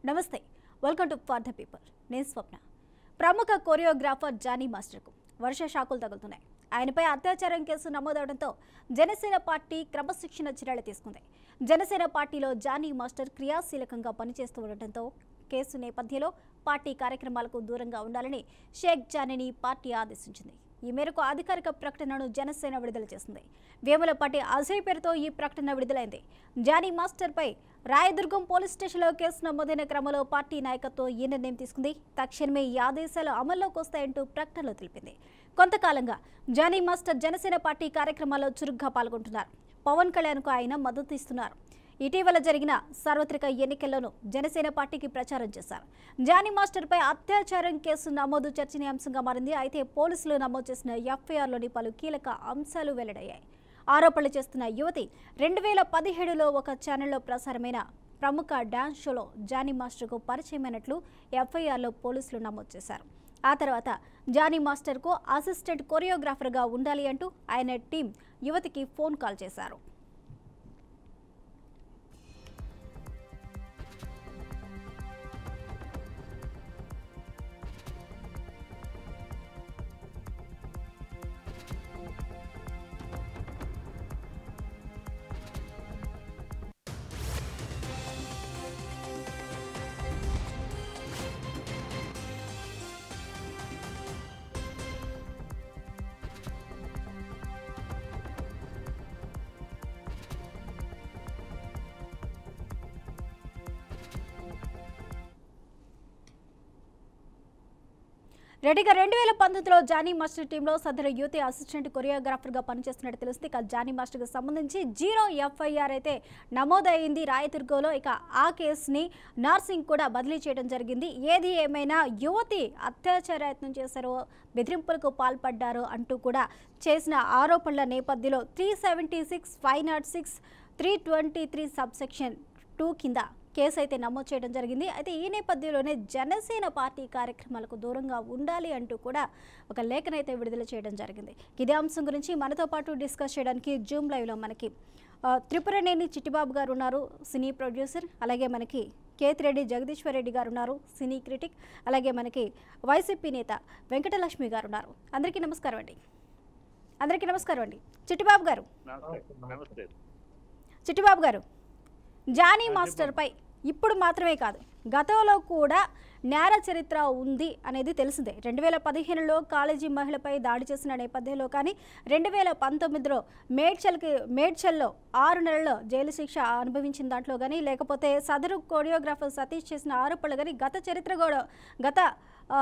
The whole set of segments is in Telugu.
నమస్తే welcome to for the people నేను స్వప్న ప్రముఖ కొరియోగ్రాఫర్ జానీ మాస్టర్కు వర్ష షాకులు తగులుతున్నాయి ఆయనపై అత్యాచారం కేసు నమోదవడంతో జనసేన పార్టీ క్రమశిక్షణ చర్యలు తీసుకుంది జనసేన పార్టీలో జానీ మాస్టర్ క్రియాశీలకంగా పనిచేస్తూ ఉండటంతో కేసు నేపథ్యంలో పార్టీ కార్యక్రమాలకు దూరంగా ఉండాలని షేక్ జానీని పార్టీ ఆదేశించింది ఈ మేరకు అధికారిక ప్రకటనను జనసేన విడుదల చేసింది వేములపాటి అజయ్ పేరుతో ఈ ప్రకటన విడుదలైంది జానీ మాస్టర్పై రాయదుర్గం పోలీస్ స్టేషన్లో కేసు నమోదైన క్రమంలో పార్టీ నాయకత్వం ఈ నిర్ణయం తీసుకుంది తక్షణమే ఈ ఆదేశాలు అమల్లోకి వస్తాయంటూ ప్రకటనలో తెలిపింది కొంతకాలంగా జానీ మాస్టర్ జనసేన పార్టీ కార్యక్రమాల్లో చురుగ్గా పాల్గొంటున్నారు పవన్ కళ్యాణ్కు ఆయన మద్దతు ఇస్తున్నారు ఇటీవల జరిగిన సార్వత్రిక ఎన్నికల్లోనూ జనసేన పార్టీకి ప్రచారం చేశారు జానీ మాస్టర్పై అత్యాచారం కేసు నమోదు చర్చనీయాంశంగా మారింది అయితే పోలీసులు నమోదు చేసిన ఎఫ్ఐఆర్లోని పలు కీలక అంశాలు వెల్లడయ్యాయి ఆరోపణలు చేస్తున్న యువతి రెండు వేల పదిహేడులో ఒక ఛానల్లో ప్రసారమైన ప్రముఖ డాన్స్ షోలో జానీ మాస్టర్కు పరిచయమైనట్లు ఎఫ్ఐఆర్లో పోలీసులు నమోదు చేశారు ఆ తర్వాత జానీ మాస్టర్కు అసిస్టెంట్ కొరియోగ్రాఫర్గా ఉండాలి అంటూ ఆయన టీం యువతికి ఫోన్ కాల్ చేశారు రెడ్డిగా రెండు వేల పంతొమ్మిదిలో జానీ మాస్టర్ టీంలో సదరు యువతి అసిస్టెంట్ కొరియోగ్రాఫర్గా పనిచేస్తున్నట్టు తెలిసింది ఇక జానీ మాస్టర్కి సంబంధించి జీరో ఎఫ్ఐఆర్ అయితే నమోదైంది రాయదుర్గంలో ఇక ఆ కేసుని నార్సింగ్ కూడా బదిలీ చేయడం జరిగింది ఏది ఏమైనా యువతి అత్యాచార యత్నం చేశారో బెదిరింపులకు పాల్పడ్డారో అంటూ కూడా చేసిన ఆరోపణల నేపథ్యంలో three seventy six five nought six three twenty three subsection two కింద కేసు అయితే నమోదు చేయడం జరిగింది అయితే ఈ నేపథ్యంలోనే జనసేన పార్టీ కార్యక్రమాలకు దూరంగా ఉండాలి అంటూ కూడా ఒక లేఖను అయితే విడుదల చేయడం జరిగింది ఇదే అంశం గురించి మనతో పాటు డిస్కస్ చేయడానికి జూమ్ లైవ్లో మనకి ఆ, త్రిపురనేని చిట్టిబాబు గారు ఉన్నారు సినీ ప్రొడ్యూసర్ అలాగే మనకి కేతిరెడ్డి జగదీశ్వర్ రెడ్డి గారు ఉన్నారు సినీ క్రిటిక్ అలాగే మనకి వైసీపీ నేత వెంకటలక్ష్మి గారు ఉన్నారు అందరికీ నమస్కారం అండి అందరికీ నమస్కారం అండి చిట్టిబాబు గారు నమస్తే నమస్తే చిట్టిబాబు గారు జానీ మాస్టర్పై ఇప్పుడు మాత్రమే కాదు గతంలో కూడా నేర చరిత్ర ఉంది అనేది తెలిసిందే రెండు వేల పదిహేనులో కాలేజీ మహిళపై దాడి చేసిన నేపథ్యంలో కానీ రెండు వేల పంతొమ్మిదిలో మేడ్చల్కి మేడ్చల్లో ఆరు నెలల్లో జైలు శిక్ష అనుభవించిన దాంట్లో కానీ లేకపోతే సదరు కొరియోగ్రాఫర్ సతీష్ చేసిన ఆరోపణలు కానీ గత చరిత్ర కూడా గత ఆ,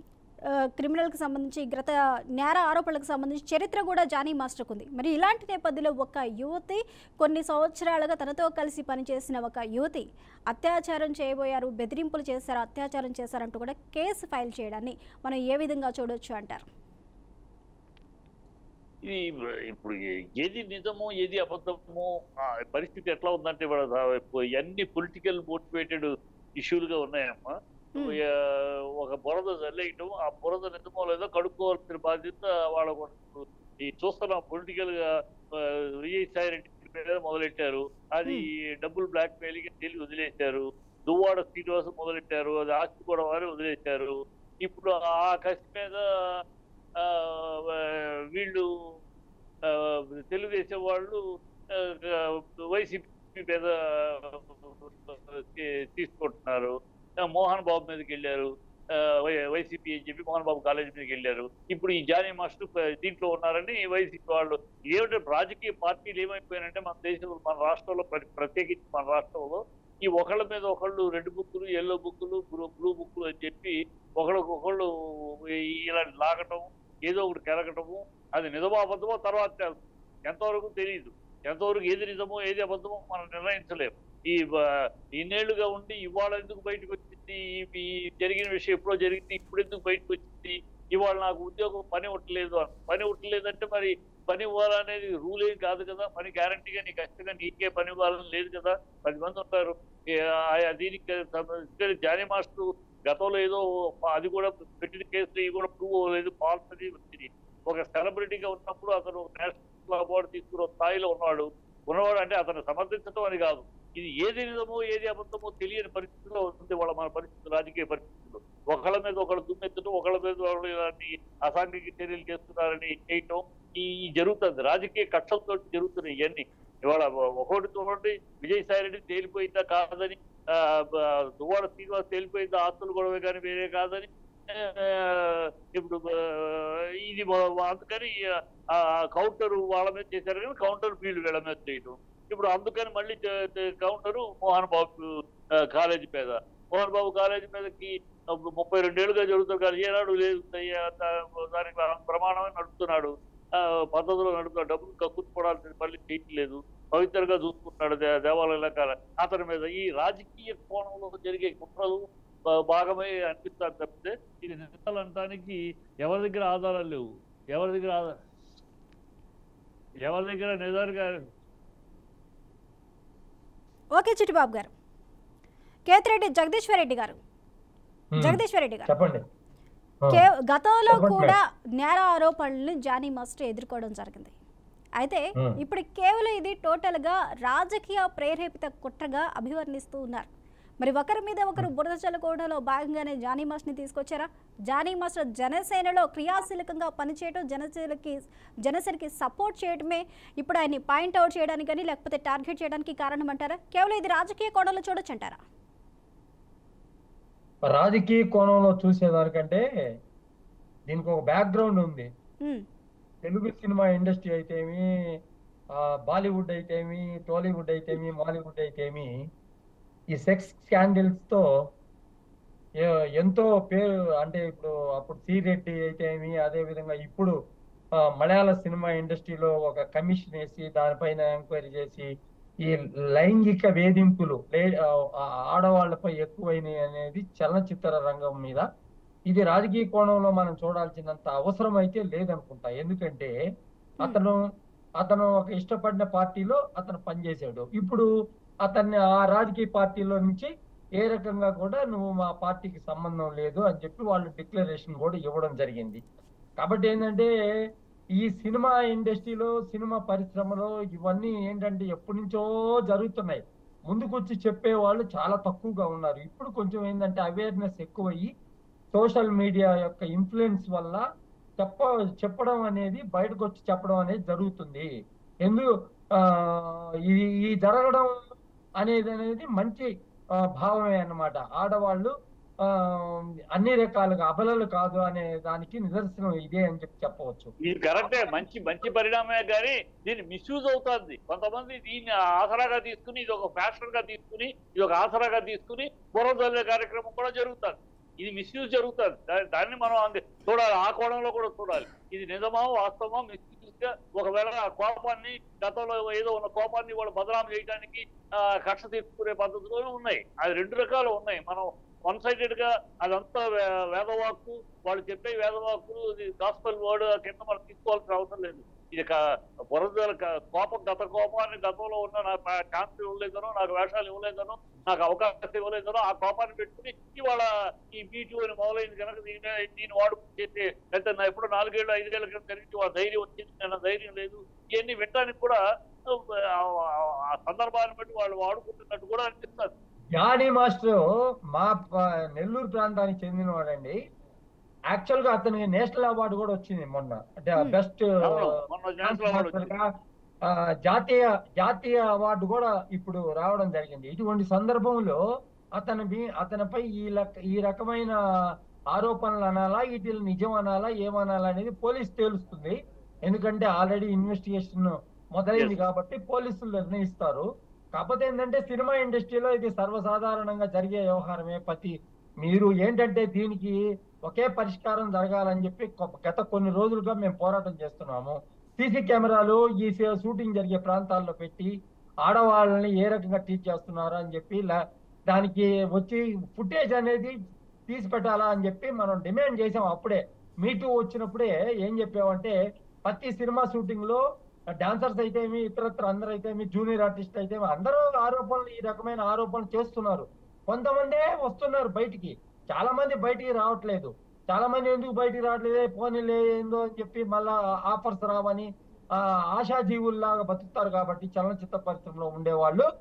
ఆ, క్రిమినల్కి సంబంధించి గత నేర ఆరోపణలకు సంబంధించి చరిత్ర కూడా జానీ మాస్టర్కు ఉంది మరి ఇలాంటి నేపథ్యంలో ఒక యువతి కొన్ని సంవత్సరాలుగా తనతో కలిసి పనిచేసిన ఒక యువతి అత్యాచారం చేయబోయారు బెదిరింపులు చేశారు అత్యాచారం చేశారంటూ కూడా కేసు ఫైల్ చేయడాన్ని మనం ఏ విధంగా చూడొచ్చు అంటారు ఇది ఇప్పుడు ఏది నిజమో ఏది అబద్ధమో ఆ పరిస్థితి ఎట్లా ఉందంటే ఇవాళ అన్ని పొలిటికల్ మోటివేటెడ్ ఇష్యూలుగా ఉన్నాయమ్మా Hmm. ఆ, ఒక బురద చల్లేయటం ఆ బురద నిజమో లేదో కడుక్కోవాల్సిన బాధ్యత వాళ్ళ ఈ చూస్తున్నాం పొలిటికల్ గా ఆ, విజయసాయి రెడ్డి మీద మొదలెట్టారు అది డబ్బులు బ్లాక్ మెయిలింగ్ తెలిసి వదిలేశారు దువ్వాడ శ్రీనివాసం మొదలెట్టారు అది ఆస్తి కూడా వారు వదిలేశారు ఇప్పుడు ఆ కసి మీద ఆ, వీళ్ళు ఆ, తెలుగుదేశం వాళ్ళు వైసీపీ మీద తీ- తీసుకుంటున్నారు ఆ, మోహన్ బాబు మీదకి వెళ్ళారు ఆ, వై- వైసీపీ అని చెప్పి మోహన్ బాబు కాలేజ్ మీదకి వెళ్ళారు ఇప్పుడు ఈ జానీ మాస్టర్ ప- దీంట్లో ఉన్నారని వైసీపీ వాళ్ళు ఏమిటంటే రాజకీయ పార్టీలు ఏమైపోయారంటే మన దేశంలో మన రాష్ట్రంలో ప్ర- ప్రత్యేకించి మన రాష్ట్రంలో ఈ ఒకళ్ళ మీద ఒకళ్ళు రెడ్ బుక్కులు ఎల్లో బుక్కులు బ్లూ బ్లూ బుక్కులు అని చెప్పి ఒకళ్ళకొకళ్ళు ఈ- ఇలా లాగటం ఏదో ఒకటి కెరగటము అది నిజమో అబద్ధమో తర్వాత తెలుస్తుంది. ఎంతవరకు తెలియదు ఎంతవరకు ఏది నిజమో ఏది అబద్ధమో మనం నిర్ణయించలేము ఈ బ- ఇన్నేళ్లుగా ఉండి ఇవాళ ఎందుకు బయటకు వచ్చింది ఈ- ఈ జరిగిన విషయం ఎప్పుడో జరిగింది ఇప్పుడు ఎందుకు బయటకు వచ్చింది ఇవాళ నాకు ఉద్యోగం పని ఉట్టలేదు అని పని ఉట్టలేదంటే మరి పని ఇవ్వాలనేది రూల్ ఏం కాదు కదా పని గ్యారంటీగా నీకు ఖచ్చితంగా నీకే పని ఇవ్వాలని లేదు కదా పది మంది ఉంటారు ఏ, ఆ- దీనికి సంబంధించి జానీ మాస్టర్ గతంలో ఏదో అది కూడా పెట్టిన కేసులు ఇవి కూడా ప్రూవ్ అవ్వలేదు ఫాల్స్ అది వచ్చింది ఒక సెలబ్రిటీగా ఉన్నప్పుడు అతను నేషనల్ అవార్డు తీసుకున్న స్థాయిలో ఉన్నాడు ఉన్నవాడు అంటే అతను సమర్థించడం అని కాదు ఇది ఏది నిజమో ఏది అబద్ధమో తెలియని పరిస్థితిలో ఉంది వాళ్ళ మన పరిస్థితి రాజకీయ పరిస్థితుల్లో ఒకళ్ళ మీద ఒకళ్ళు దుమ్మెత్తడం ఒకళ్ళ మీద ఒకళ్ళు ఇలాంటి అసాంఘిక చర్యలు చేస్తున్నారని చేయటం ఈ ఈ జరుగుతుంది రాజకీయ కక్షలతో జరుగుతున్నాయి ఇవన్నీ ఇవాళ ఒకటి చూడండి విజయసాయి రెడ్డి తేలిపోయిందా కాదని ఆ, బ- దువ్వాడ శ్రీనివాస్ తేలిపోయిందా ఆస్తులు గొడవ కానీ వేరే కాదని ఆ, ఇప్పుడు ఆ, ఇది వ- అందుకని ఆ కౌంటర్ వాళ్ళ మీద చేశారు కానీ కౌంటర్ వీళ్ళు వీళ్ళ మీద చేయటం ఇప్పుడు అందుకని మళ్ళీ కౌంటరు మోహన్ బాబు ఆ, కాలేజీ మీద మోహన్ బాబు కాలేజీ మీదకి అప్పుడు ముప్పై రెండేళ్లుగా జరుగుతుంది కానీ ఏనాడు లేదు అయ్యా, దా- దానికి ప్రమాణమే నడుపుతున్నాడు ఆ, పద్ధతిలో నడుపుతున్నాడు డబ్బులు కక్కుతుకోవడానికి మళ్ళీ చేయట్లేదు పవిత్రంగా చూసుకుంటున్నాడు దే- దేవాలయాల కాల అతని మీద ఈ రాజకీయ కోణంలో జరిగే కుట్రలు బా- భాగమే అనిపిస్తారు తప్పితే ఇది నిజాలు అనడానికి ఎవరి దగ్గర ఆధారాలు లేవు ఎవరి దగ్గర ఆధార ఎవరి దగ్గర నిజాలుగా ఓకే చిట్టిబాబు గారు కేతిరెడ్డి జగదీశ్వర్ రెడ్డి గారు హ్మ్. జగదీశ్వర్ రెడ్డి గారు చెప్పండి ఆ, కే గతంలో చెప్పండి కూడా నేర ఆరోపణల్ని జానీ మాస్టర్ ఎదుర్కోవడం జరిగింది అయితే Hmm. ఇప్పుడు కేవలం ఇది టోటల్గా రాజకీయ ప్రేరేపిత కుట్రగా అభివర్ణిస్తూ ఉన్నారు మరి ఒకరి మీద ఒకరు బురద చల్లుకోవడంలో భాగంగానే జానీ మాస్టర్ని తీసుకొచ్చారా జానీ మాస్టర్ జనసేనలో క్రియాశీలకంగా పనిచేయడం జనసేనకి జనసేనకి సపోర్ట్ చేయడమే ఇప్పుడు ఆయన్ని పాయింట్ అవుట్ చేయడానికి కానీ లేకపోతే టార్గెట్ చేయడానికి కారణం అంటారా కేవలం ఇది రాజకీయ కోణంలో చూడొచ్చు అంటారా రాజకీయ కోణంలో చూసేదానికంటే దీనికి ఒక బ్యాక్గ్రౌండ్ ఉంది Hmm. తెలుగు సినిమా ఇండస్ట్రీ అయితేమి ఆ, బాలీవుడ్ అయితేమి టాలీవుడ్ అయితేమి మాలీవుడ్ అయితేమి ఈ సెక్స్ స్కాండిల్స్ తో ఏ- ఎంతో పేరు అంటే ఇప్పుడు అప్పుడు సి రెడ్డి అయితేమి అదే విధంగా ఇప్పుడు ఆ, మలయాళ సినిమా ఇండస్ట్రీలో ఒక కమిషన్ వేసి దానిపైన ఎంక్వైరీ చేసి ఈ లైంగిక వేధింపులు లే ఆ, ఆ ఆడవాళ్లపై ఎక్కువైనాయి అనేది చలనచిత్ర రంగం మీద ఇది రాజకీయ కోణంలో మనం చూడాల్సినంత అవసరం అయితే లేదనుకుంటా ఎందుకంటే అతను అతను ఒక ఇష్టపడిన పార్టీలో అతను పనిచేశాడు ఇప్పుడు అతన్ని ఆ రాజకీయ పార్టీలో నుంచి ఏ రకంగా కూడా నువ్వు మా పార్టీకి సంబంధం లేదు అని చెప్పి వాళ్ళు డిక్లరేషన్ కూడా ఇవ్వడం జరిగింది కాబట్టి ఏంటంటే ఈ సినిమా ఇండస్ట్రీలో సినిమా పరిశ్రమలో ఇవన్నీ ఏంటంటే ఎప్పటి నుంచో జరుగుతున్నాయి ముందుకొచ్చి చెప్పే వాళ్ళు చాలా తక్కువగా ఉన్నారు ఇప్పుడు కొంచెం ఏంటంటే అవేర్నెస్ ఎక్కువయ్యి సోషల్ మీడియా యొక్క ఇన్ఫ్లుయెన్స్ వల్ల చెప్ప చెప్పడం అనేది బయటకు వచ్చి చెప్పడం అనేది జరుగుతుంది ఎందుకు ఆ, ఇది ఈ జరగడం అనేది అనేది మంచి ఆ, భావమే అన్నమాట ఆడవాళ్ళు ఆ, అన్ని రకాలుగా అబలలు కాదు అనే దానికి నిదర్శనం ఇదే అని చెప్పి చెప్పవచ్చు ఇది కరెక్టే మంచి మంచి పరిణామే కానీ దీన్ని మిస్యూజ్ అవుతుంది కొంతమంది దీన్ని ఆసరాగా తీసుకుని ఇది ఒక ఫ్యాషన్ గా తీసుకుని ఇది ఒక ఆసరాగా తీసుకుని బుర్రదల్లే కార్యక్రమం కూడా జరుగుతుంది ఇది మిస్యూజ్ జరుగుతుంది దా- దాన్ని మనం అంద- చూడాలి ఆ కోణంలో కూడా చూడాలి ఇది నిజమా వాస్తవమా మిస్యూజ్ గా ఒకవేళ ఆ కోపాన్ని గతంలో ఏదో ఉన్న కోపాన్ని వాళ్ళు బదనాం చేయడానికి ఆ, కక్ష తీసుకునే పద్ధతులు ఉన్నాయి అది రెండు రకాలు ఉన్నాయి మనం వన్ సైడెడ్ గా అదంతా వే- వేదవాక్కు వాళ్ళు చెప్పే వేదవాక్కులు గాస్పల్ వర్డ్ కింద మనం తీసుకోవాల్సిన అవసరం లేదు ఇది క- బురద క- కోపం గత కోపాన్ని గతంలో ఉన్న నా ప- ఛాన్స్ ఇవ్వలేదనో నాకు వేషాలు ఇవ్వలేదనో నాకు అవకాశం ఇవ్వలేదనో ఆ కోపాన్ని పెట్టుకుని ఇవాళ ఈ బీటీ అని మొదలైంది కనుక దీని దీన్ని వాడు చేస్తే లేకపోతే నా ఎప్పుడు నాలుగేళ్ళు ఐదేళ్ల క్రితం జరిగించి వాళ్ళ ధైర్యం వచ్చింది నా ధైర్యం లేదు ఇవన్నీ వినడానికి కూడా ఆ, ఆ సందర్భాన్ని బట్టి వాళ్ళు వాడుకుంటున్నట్టు కూడా అనిపిస్తుంది జానీ మాస్టర్ మా ప- నెల్లూరు ప్రాంతానికి చెందినవాడండి యాక్చువల్ గా అతనికి నేషనల్ అవార్డు కూడా వచ్చింది మొన్న అంటే Hmm. బెస్ట్ అవును మొన్న ఛాన్స్ వాడు వచ్చింది జాతీయ జాతీయ అవార్డు కూడా ఇప్పుడు రావడం జరిగింది ఇటువంటి సందర్భంలో అతని మీ- అతనిపై ఈ లక్- ఈ రకమైన ఆరోపణలు అనాలా వీటిని నిజం అనాలా ఏమనాలా అనేది పోలీస్ తేలుస్తుంది ఎందుకంటే ఆల్రెడీ ఇన్వెస్టిగేషన్ మొదలైంది Yes. కాబట్టి పోలీసులు నిర్ణయిస్తారు కాకపోతే ఏంటంటే సినిమా ఇండస్ట్రీలో ఇది సర్వసాధారణంగా జరిగే వ్యవహారమే ప్రతి మీరు ఏంటంటే దీనికి ఒకే పరిష్కారం జరగాలని చెప్పి కొ- గత కొన్ని రోజులుగా మేము పోరాటం చేస్తున్నాము సీసీ కెమెరాలు ఈ సీ- షూటింగ్ జరిగే ప్రాంతాల్లో పెట్టి ఆడవాళ్ళని ఏ రకంగా ట్రీట్ చేస్తున్నారు అని చెప్పి లా- దానికి వచ్చి ఫుటేజ్ అనేది తీసి పెట్టాలా అని చెప్పి మనం డిమాండ్ చేసాం అప్పుడే మీటూ వచ్చినప్పుడే ఏం చెప్పామంటే ప్రతి సినిమా షూటింగ్ లో డాన్సర్స్ అయితేమి ఇతరత్ర అందరూ అయితేమి జూనియర్ ఆర్టిస్ట్ అయితేమి అందరూ ఆరోపణలు ఈ రకమైన ఆరోపణలు చేస్తున్నారు కొంతమందే వస్తున్నారు బయటికి చాలా మంది బయటికి రావట్లేదు చాలా మంది ఎందుకు బయటికి రావట్లేదే పోనీలే ఏందో అని చెప్పి మళ్ళా ఆఫర్స్ రావని ఆ ఆశాజీవుల్లాగా బతుకుతారు కాబట్టి చలనచిత్ర పరిశ్రమలో ఉండేవాళ్ళు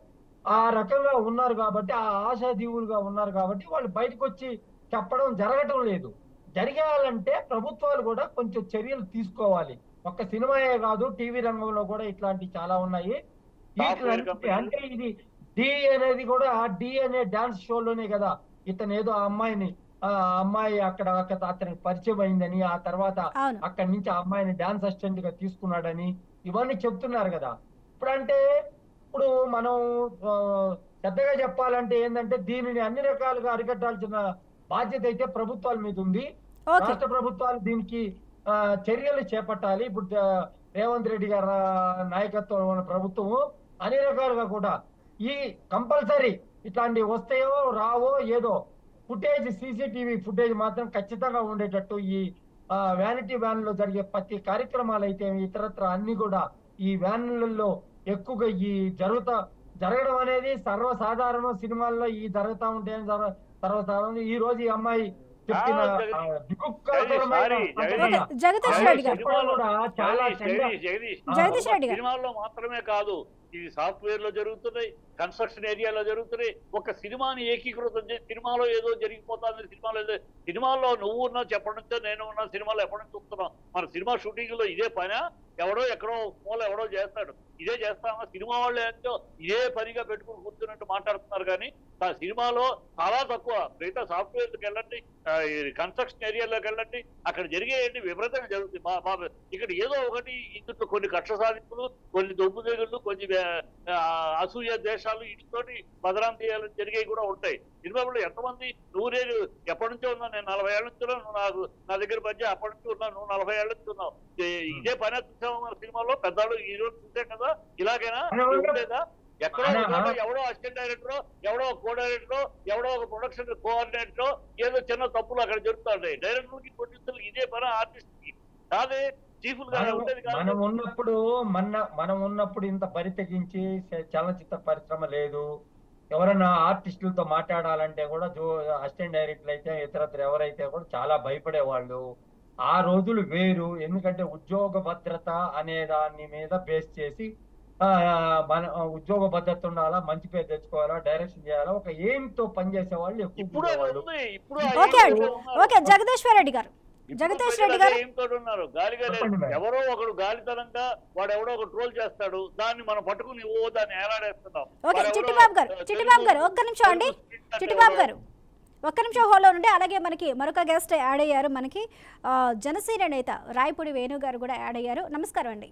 ఆ రకంగా ఉన్నారు కాబట్టి ఆ ఆశాదీవులుగా ఉన్నారు కాబట్టి వాళ్ళు బయటకు వచ్చి చెప్పడం జరగటం లేదు జరగాలంటే ప్రభుత్వాలు కూడా కొంచెం చర్యలు తీసుకోవాలి ఒక్క సినిమాయే కాదు టీవీ రంగంలో కూడా ఇట్లాంటివి చాలా ఉన్నాయి Software వీటిని companies. అంటే ఇది డి అనేది కూడా డి అనే డాన్స్ షోలోనే కదా ఇతను ఏదో ఆ అమ్మాయిని ఆ అమ్మాయి అక్కడ అక్కడ అతనికి పరిచయం అయిందని ఆ తర్వాత అవును అక్కడి నుంచి ఆ అమ్మాయిని డాన్స్ అసిస్టెంట్ గా తీసుకున్నాడని ఇవన్నీ చెప్తున్నారు కదా ఇప్పుడు అంటే ఇప్పుడు మనం ఆ, పెద్దగా చెప్పాలంటే ఏంటంటే దీనిని అన్ని రకాలుగా అరికట్టాల్సిన బాధ్యత అయితే ప్రభుత్వాల మీద ఉంది ఓకే రాష్ట్ర ప్రభుత్వాలు దీనికి ఆ, చర్యలు చేపట్టాలి ఇప్పుడు ఆ, రేవంత్ రెడ్డి గారి నాయకత్వం ఉన్న ప్రభుత్వము అన్ని రకాలుగా కూడా ఈ కంపల్సరీ ఇట్లాంటి వస్తాయో రావో ఏదో ఫుటేజ్ సీసీటీవీ ఫుటేజ్ మాత్రం ఖచ్చితంగా ఉండేటట్టు ఈ వ్యానిటీ వ్యాన్ లో జరిగే ప్రతి కార్యక్రమాలు అయితే ఇతరత్ర అన్ని కూడా ఈ వ్యాన్లలో ఎక్కువగా ఈ జరుగుతా జరగడం అనేది సర్వసాధారణం సినిమాల్లో ఈ జరుగుతా ఉంటాయని సర్వ- సర్వసాధారణం ఈ రోజు ఈ అమ్మాయి చెప్పిన ఆ, ఆ, దుఃఖకరమైన సారీ, సంఘటన. ఓకే జగదీష్ ఆ రెడ్డి గారు చెప్పడం కూడా చాలా జగదీష్, చండ- జగదీష్, జగదీష్. జగదీష్ రెడ్డి గారు. సినిమాల్లో మాత్రమే కాదు ఇది సాఫ్ట్వేర్ లో జరుగుతున్నాయి కన్స్ట్రక్షన్ ఏరియాలో జరుగుతున్నాయి ఒక సినిమాని ఏకీకృతం చేసి సినిమాలో ఏదో జరిగిపోతుంది సినిమాలో ఏదో సినిమాల్లో నువ్వు ఉన్నా చెప్పడం నుంచో నేను ఉన్నా సినిమాలో ఎప్పటి నుంచి చూస్తున్నాం మన సినిమా షూటింగ్ లో ఇదే పనా ఎవడో ఎక్కడో మూల ఎవడో చేస్తాడు ఇదే చేస్తామా సినిమా వాళ్ళు ఏంటో ఇదే పనిగా పెట్టుకుని కూర్చున్నట్టు మాట్లాడుతున్నారు కానీ ఆ సినిమాలో చాలా తక్కువ మిగతా సాఫ్ట్వేర్కి వెళ్ళండి కన్స్ట్రక్షన్ ఏరియాలోకి వెళ్ళండి అక్కడ జరిగేయండి విపరీతంగా జరుగుతుంది మా మా ఇక్కడ ఏదో ఒకటి ఇందులో కొన్ని కక్ష సాధింపులు కొన్ని దొబ్బు తెగుళ్ళు కొన్ని ఆ, అసూయ దేశాలు వీటితోటి బదనాం చేయాలని జరిగేవి కూడా ఉంటాయి సినిమాలో ఎంతమంది నువ్వు నేను ఎప్పటి నుంచో ఉన్నా నేను నలభై ఏళ్ళ నుంచి ఉన్నా, నువ్వు నాకు నా దగ్గర మధ్య అప్పటి నుంచి ఉన్నా నువ్వు నలభై ఏళ్ళ నుంచి ఉన్నావు ఇదే- ఇదే పని చూసాము మన సినిమాలో పెద్దవాళ్ళు ఈ రోజు చూసాం కదా ఇలాగైనా అవును. ఉండేదా ఎక్కడో ఒక అవునా? చోట ఎవడో అసిస్టెంట్ డైరెక్టర్ ఎవడో కో డైరెక్టర్ ఎవడో ఒక ప్రొడక్షన్ కోఆర్డినేటర్ ఏదో చిన్న తప్పులు అక్కడ జరుగుతుంటాయి డైరెక్టర్కి ప్రొడ్యూసర్కి ఇదే పని ఆర్టిస్ట్ కి కాదే చీఫ్ గా మనం- ఉండేది కాదు మనం ఉన్నప్పుడు మన మనం ఉన్నప్పుడు ఇంత బరి తెగించి చ- చలనచిత్ర పరిశ్రమ లేదు ఎవరైనా ఆర్టిస్టులతో మాట్లాడాలంటే కూడా జో అసిస్టెంట్ డైరెక్టర్లు అయితే ఇతరత్ర ఎవరైతే కూడా చాలా భయపడేవాళ్ళు ఆ రోజులు వేరు ఎందుకంటే ఉద్యోగ భద్రత అనే దాని మీద బేస్ చేసి ఆ, మన ఉద్యోగ భద్రత ఉండాలా మంచి పేరు తెచ్చుకోవాలా డైరెక్షన్ చేయాలా ఒక ఎయిమ్ తో పనిచేసే వాళ్ళు ఎక్కువ ఇప్పుడు అది ఉండేవాళ్ళు. ఉంది ఇప్పుడు ఆ ఓకే ఏం అండి ఉన్నారు? ఓకే జగదీశ్వర్ రెడ్డి గారు ఇప్పుడు జగదీష్ ప్రజలు రెడ్డి గారు అదే ఏం తోడు ఉన్నారు గాలిగా లేదు. చెప్పండి మేడం. ఎవరో ఒకడు గాలితనంగా వాడు ఎవడో ఒక ట్రోల్ చేస్తాడు దాన్ని మనం పట్టుకుని ఓ దాన్ని ఏలాడేస్తున్నాం ఓకే వాడు ఎవడో, చిట్టిబాబు గారు ఆ, చిట్టిబాబు గారు తెలుగు- ఒక్క నిమిషం అండి తెలుగు చిట్టిబాబు అంటే గారు ఒక్క నిమిషం హోల్లో ఉండి అలాగే మనకి మరొక గెస్ట్ యాడ్ అయ్యారు మనకి ఆ, జనసేన నేత రాయపూడి వేణు గారు కూడా యాడ్ అయ్యారు నమస్కారం అండి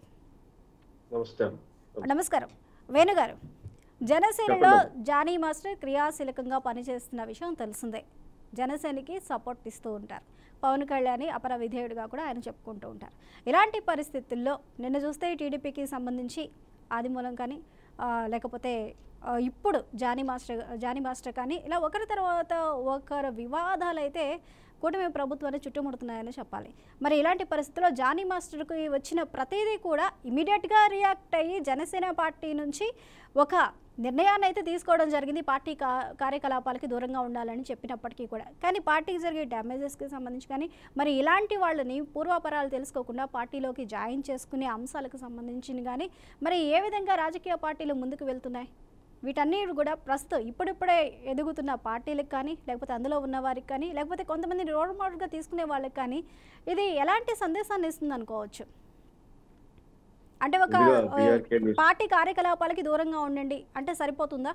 నమస్కారం నమస్కారం వేణు గారు జనసేనలో చెప్పండి. జానీ మాస్టర్ క్రియాశీలకంగా పనిచేస్తున్న విషయం తెలిసిందే జనసేనకి సపోర్ట్ ఇస్తూ ఉంటారు పవన్ కళ్యాణ్ అపర విధేయుడిగా కూడా ఆయన చెప్పుకుంటూ ఉంటారు ఇలాంటి పరిస్థితుల్లో నిన్న చూస్తే టీడీపీకి సంబంధించి ఆదిమూలం కానీ ఆ, లేకపోతే ఆ, ఇప్పుడు జానీ మాస్టర్ జానీ మాస్టర్ కానీ ఇలా ఒకరి తర్వాత ఒకరు వివాదాలు అయితే కూటమి ప్రభుత్వాన్ని చుట్టుముడుతున్నాయని చెప్పాలి మరి ఇలాంటి పరిస్థితుల్లో జానీ మాస్టర్కి వచ్చిన ప్రతిదీ కూడా ఇమీడియట్గా రియాక్ట్ అయ్యి జనసేన పార్టీ నుంచి ఒక నిర్ణయాన్ని అయితే తీసుకోవడం జరిగింది పార్టీ కా కార్యకలాపాలకి దూరంగా ఉండాలని చెప్పినప్పటికీ కూడా కానీ పార్టీకి జరిగే డ్యామేజెస్కి సంబంధించి కానీ మరి ఇలాంటి వాళ్ళని పూర్వాపరాలు తెలుసుకోకుండా పార్టీలోకి జాయిన్ చేసుకునే అంశాలకు సంబంధించి కానీ మరి ఏ విధంగా రాజకీయ పార్టీలు ముందుకు వెళ్తున్నాయి వీటన్నిటి కూడా ప్రస్తుతం ఇప్పుడిప్పుడే ఎదుగుతున్న పార్టీలకు కానీ లేకపోతే అందులో ఉన్న వారికి కానీ లేకపోతే కొంతమంది రోల్ మోడల్గా తీసుకునే వాళ్ళకి కానీ ఇది ఎలాంటి సందేశాన్ని ఇస్తుంది అనుకోవచ్చు అంటే ఒక ముందుగా ఆ, BRK న్యూస్ పార్టీ కార్యకలాపాలకి దూరంగా ఉండండి అంటే సరిపోతుందా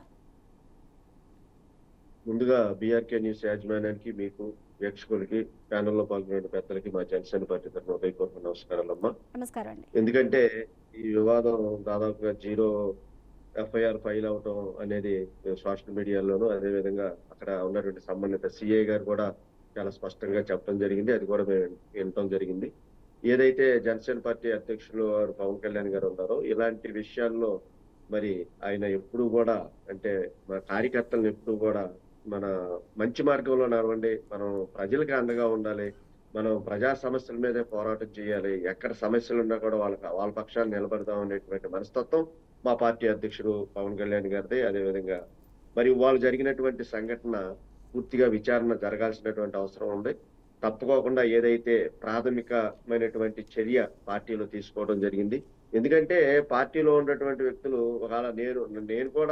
ముందుగా బీఆర్కే న్యూస్ యాజమాన్యానికి మీకు వీక్షకులకి ప్యానెల్లో పాల్గొనే పెద్దలకి మా జనసేన పార్టీ తరఫున ఉదయపూర్వక నమస్కారాలమ్మా నమస్కారం అండి ఎందుకంటే ఈ వివాదం దాదాపుగా జీరో ఎఫ్ఐఆర్ ఫైల్ అవటం అనేది సోషల్ మీడియాలోను అదే విధంగా అక్కడ ఉన్నటువంటి సంబంధిత సిఐ గారు కూడా చాలా స్పష్టంగా చెప్పడం జరిగింది అది కూడా మేము వినటం జరిగింది ఏదైతే జనసేన పార్టీ అధ్యక్షులు వారు పవన్ కళ్యాణ్ గారు ఉన్నారో ఇలాంటి విషయాల్లో మరి ఆయన ఎప్పుడు కూడా అంటే మన కార్యకర్తలను ఎప్పుడు కూడా మన మంచి మార్గంలో నడవండి మనం ప్రజలకు అండగా ఉండాలి మనం ప్రజా సమస్యల మీదే పోరాటం చేయాలి ఎక్కడ సమస్యలు ఉన్నా కూడా వాళ్ళకి వాళ్ళ పక్షాన్ని నిలబడదాం అనేటువంటి మనస్తత్వం మా పార్టీ అధ్యక్షుడు పవన్ కళ్యాణ్ గారిది అదేవిధంగా మరి వాళ్ళు జరిగినటువంటి సంఘటన పూర్తిగా విచారణ జరగాల్సినటువంటి అవసరం ఉంది తప్పుకోకుండా ఏదైతే ప్రాథమికమైనటువంటి చర్య పార్టీలో తీసుకోవడం జరిగింది ఎందుకంటే పార్టీలో ఉన్నటువంటి వ్యక్తులు ఒకవేళ నేను నేను కూడా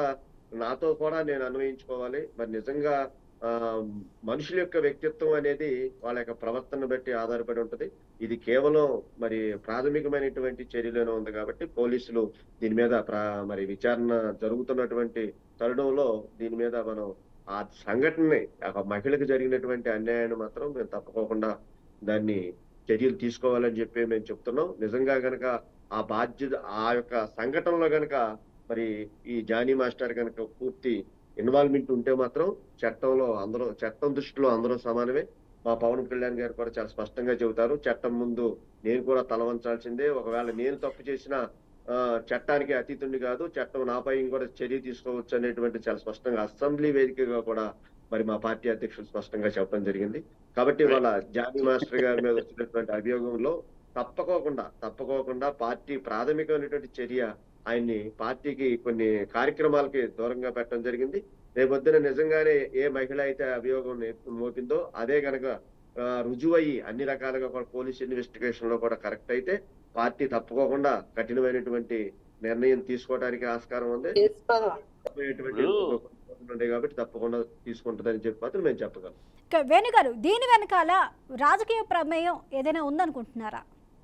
నాతో కూడా నేను అన్వయించుకోవాలి మరి నిజంగా ఆ మనుషుల యొక్క వ్యక్తిత్వం అనేది వాళ్ళ యొక్క ప్రవర్తన బట్టి ఆధారపడి ఉంటది ఇది కేవలం మరి ప్రాథమికమైనటువంటి చర్యలోనే ఉంది కాబట్టి పోలీసులు దీని మీద ప్రా- మరి విచారణ జరుగుతున్నటువంటి తరుణంలో దీని మీద మనం ఆ సంఘటనని ఒక మహిళకు జరిగినటువంటి అన్యాయాన్ని మాత్రం మేము తప్పుకోకుండా దాన్ని చర్యలు తీసుకోవాలని చెప్పి మేము చెప్తున్నాం నిజంగా గనక ఆ బాధ్యత ఆ యొక్క సంఘటనలో గనక మరి ఈ జానీ మాస్టర్ గనక పూర్తి ఇన్వాల్వ్మెంట్ ఉంటే మాత్రం చట్టంలో అందరూ చట్టం దృష్టిలో అందరూ సమానమే మా పవన్ కళ్యాణ్ గారు కూడా చాలా స్పష్టంగా చెబుతారు చట్టం ముందు నేను కూడా తలవంచాల్సిందే ఒకవేళ నేను తప్పు చేసిన ఆ, చట్టానికి అతీతుడిని కాదు చట్టం నాపై కూడా చర్య తీసుకోవచ్చు అనేటువంటి చాలా స్పష్టంగా అసెంబ్లీ వేదికగా కూడా మరి మా పార్టీ అధ్యక్షులు స్పష్టంగా చెప్పడం జరిగింది కాబట్టి వాళ్ళ జానీ మాస్టర్ గారి మీద వచ్చినటువంటి అభియోగంలో తప్పకోకుండా తప్పకోకుండా పార్టీ ప్రాథమికమైనటువంటి చర్య ఆయన్ని పార్టీకి కొన్ని కార్యక్రమాలకి దూరంగా పెట్టడం జరిగింది రేపొద్దున నిజంగానే ఏ మహిళ అయితే అభియోగం నే- మోపిందో అదే గనక ఆ, రుజువయ్యి అన్ని రకాలుగా కూడా పోలీస్ ఇన్వెస్టిగేషన్ లో కూడా కరెక్ట్ అయితే పార్టీ తప్పుకోకుండా కఠినమైనటువంటి నిర్ణయం తీసుకోవడానికి ఆస్కారం ఉంది తప్పైనటువంటి ఉన్నాయి కాబట్టి తప్పకుండా తీసుకుంటుందని చెప్పి మాత్రం మేము చెప్పగలం ఇక వేణుగారు దీని వెనకాల రాజకీయ ప్రమేయం ఏదైనా ఉందనుకుంటున్నారా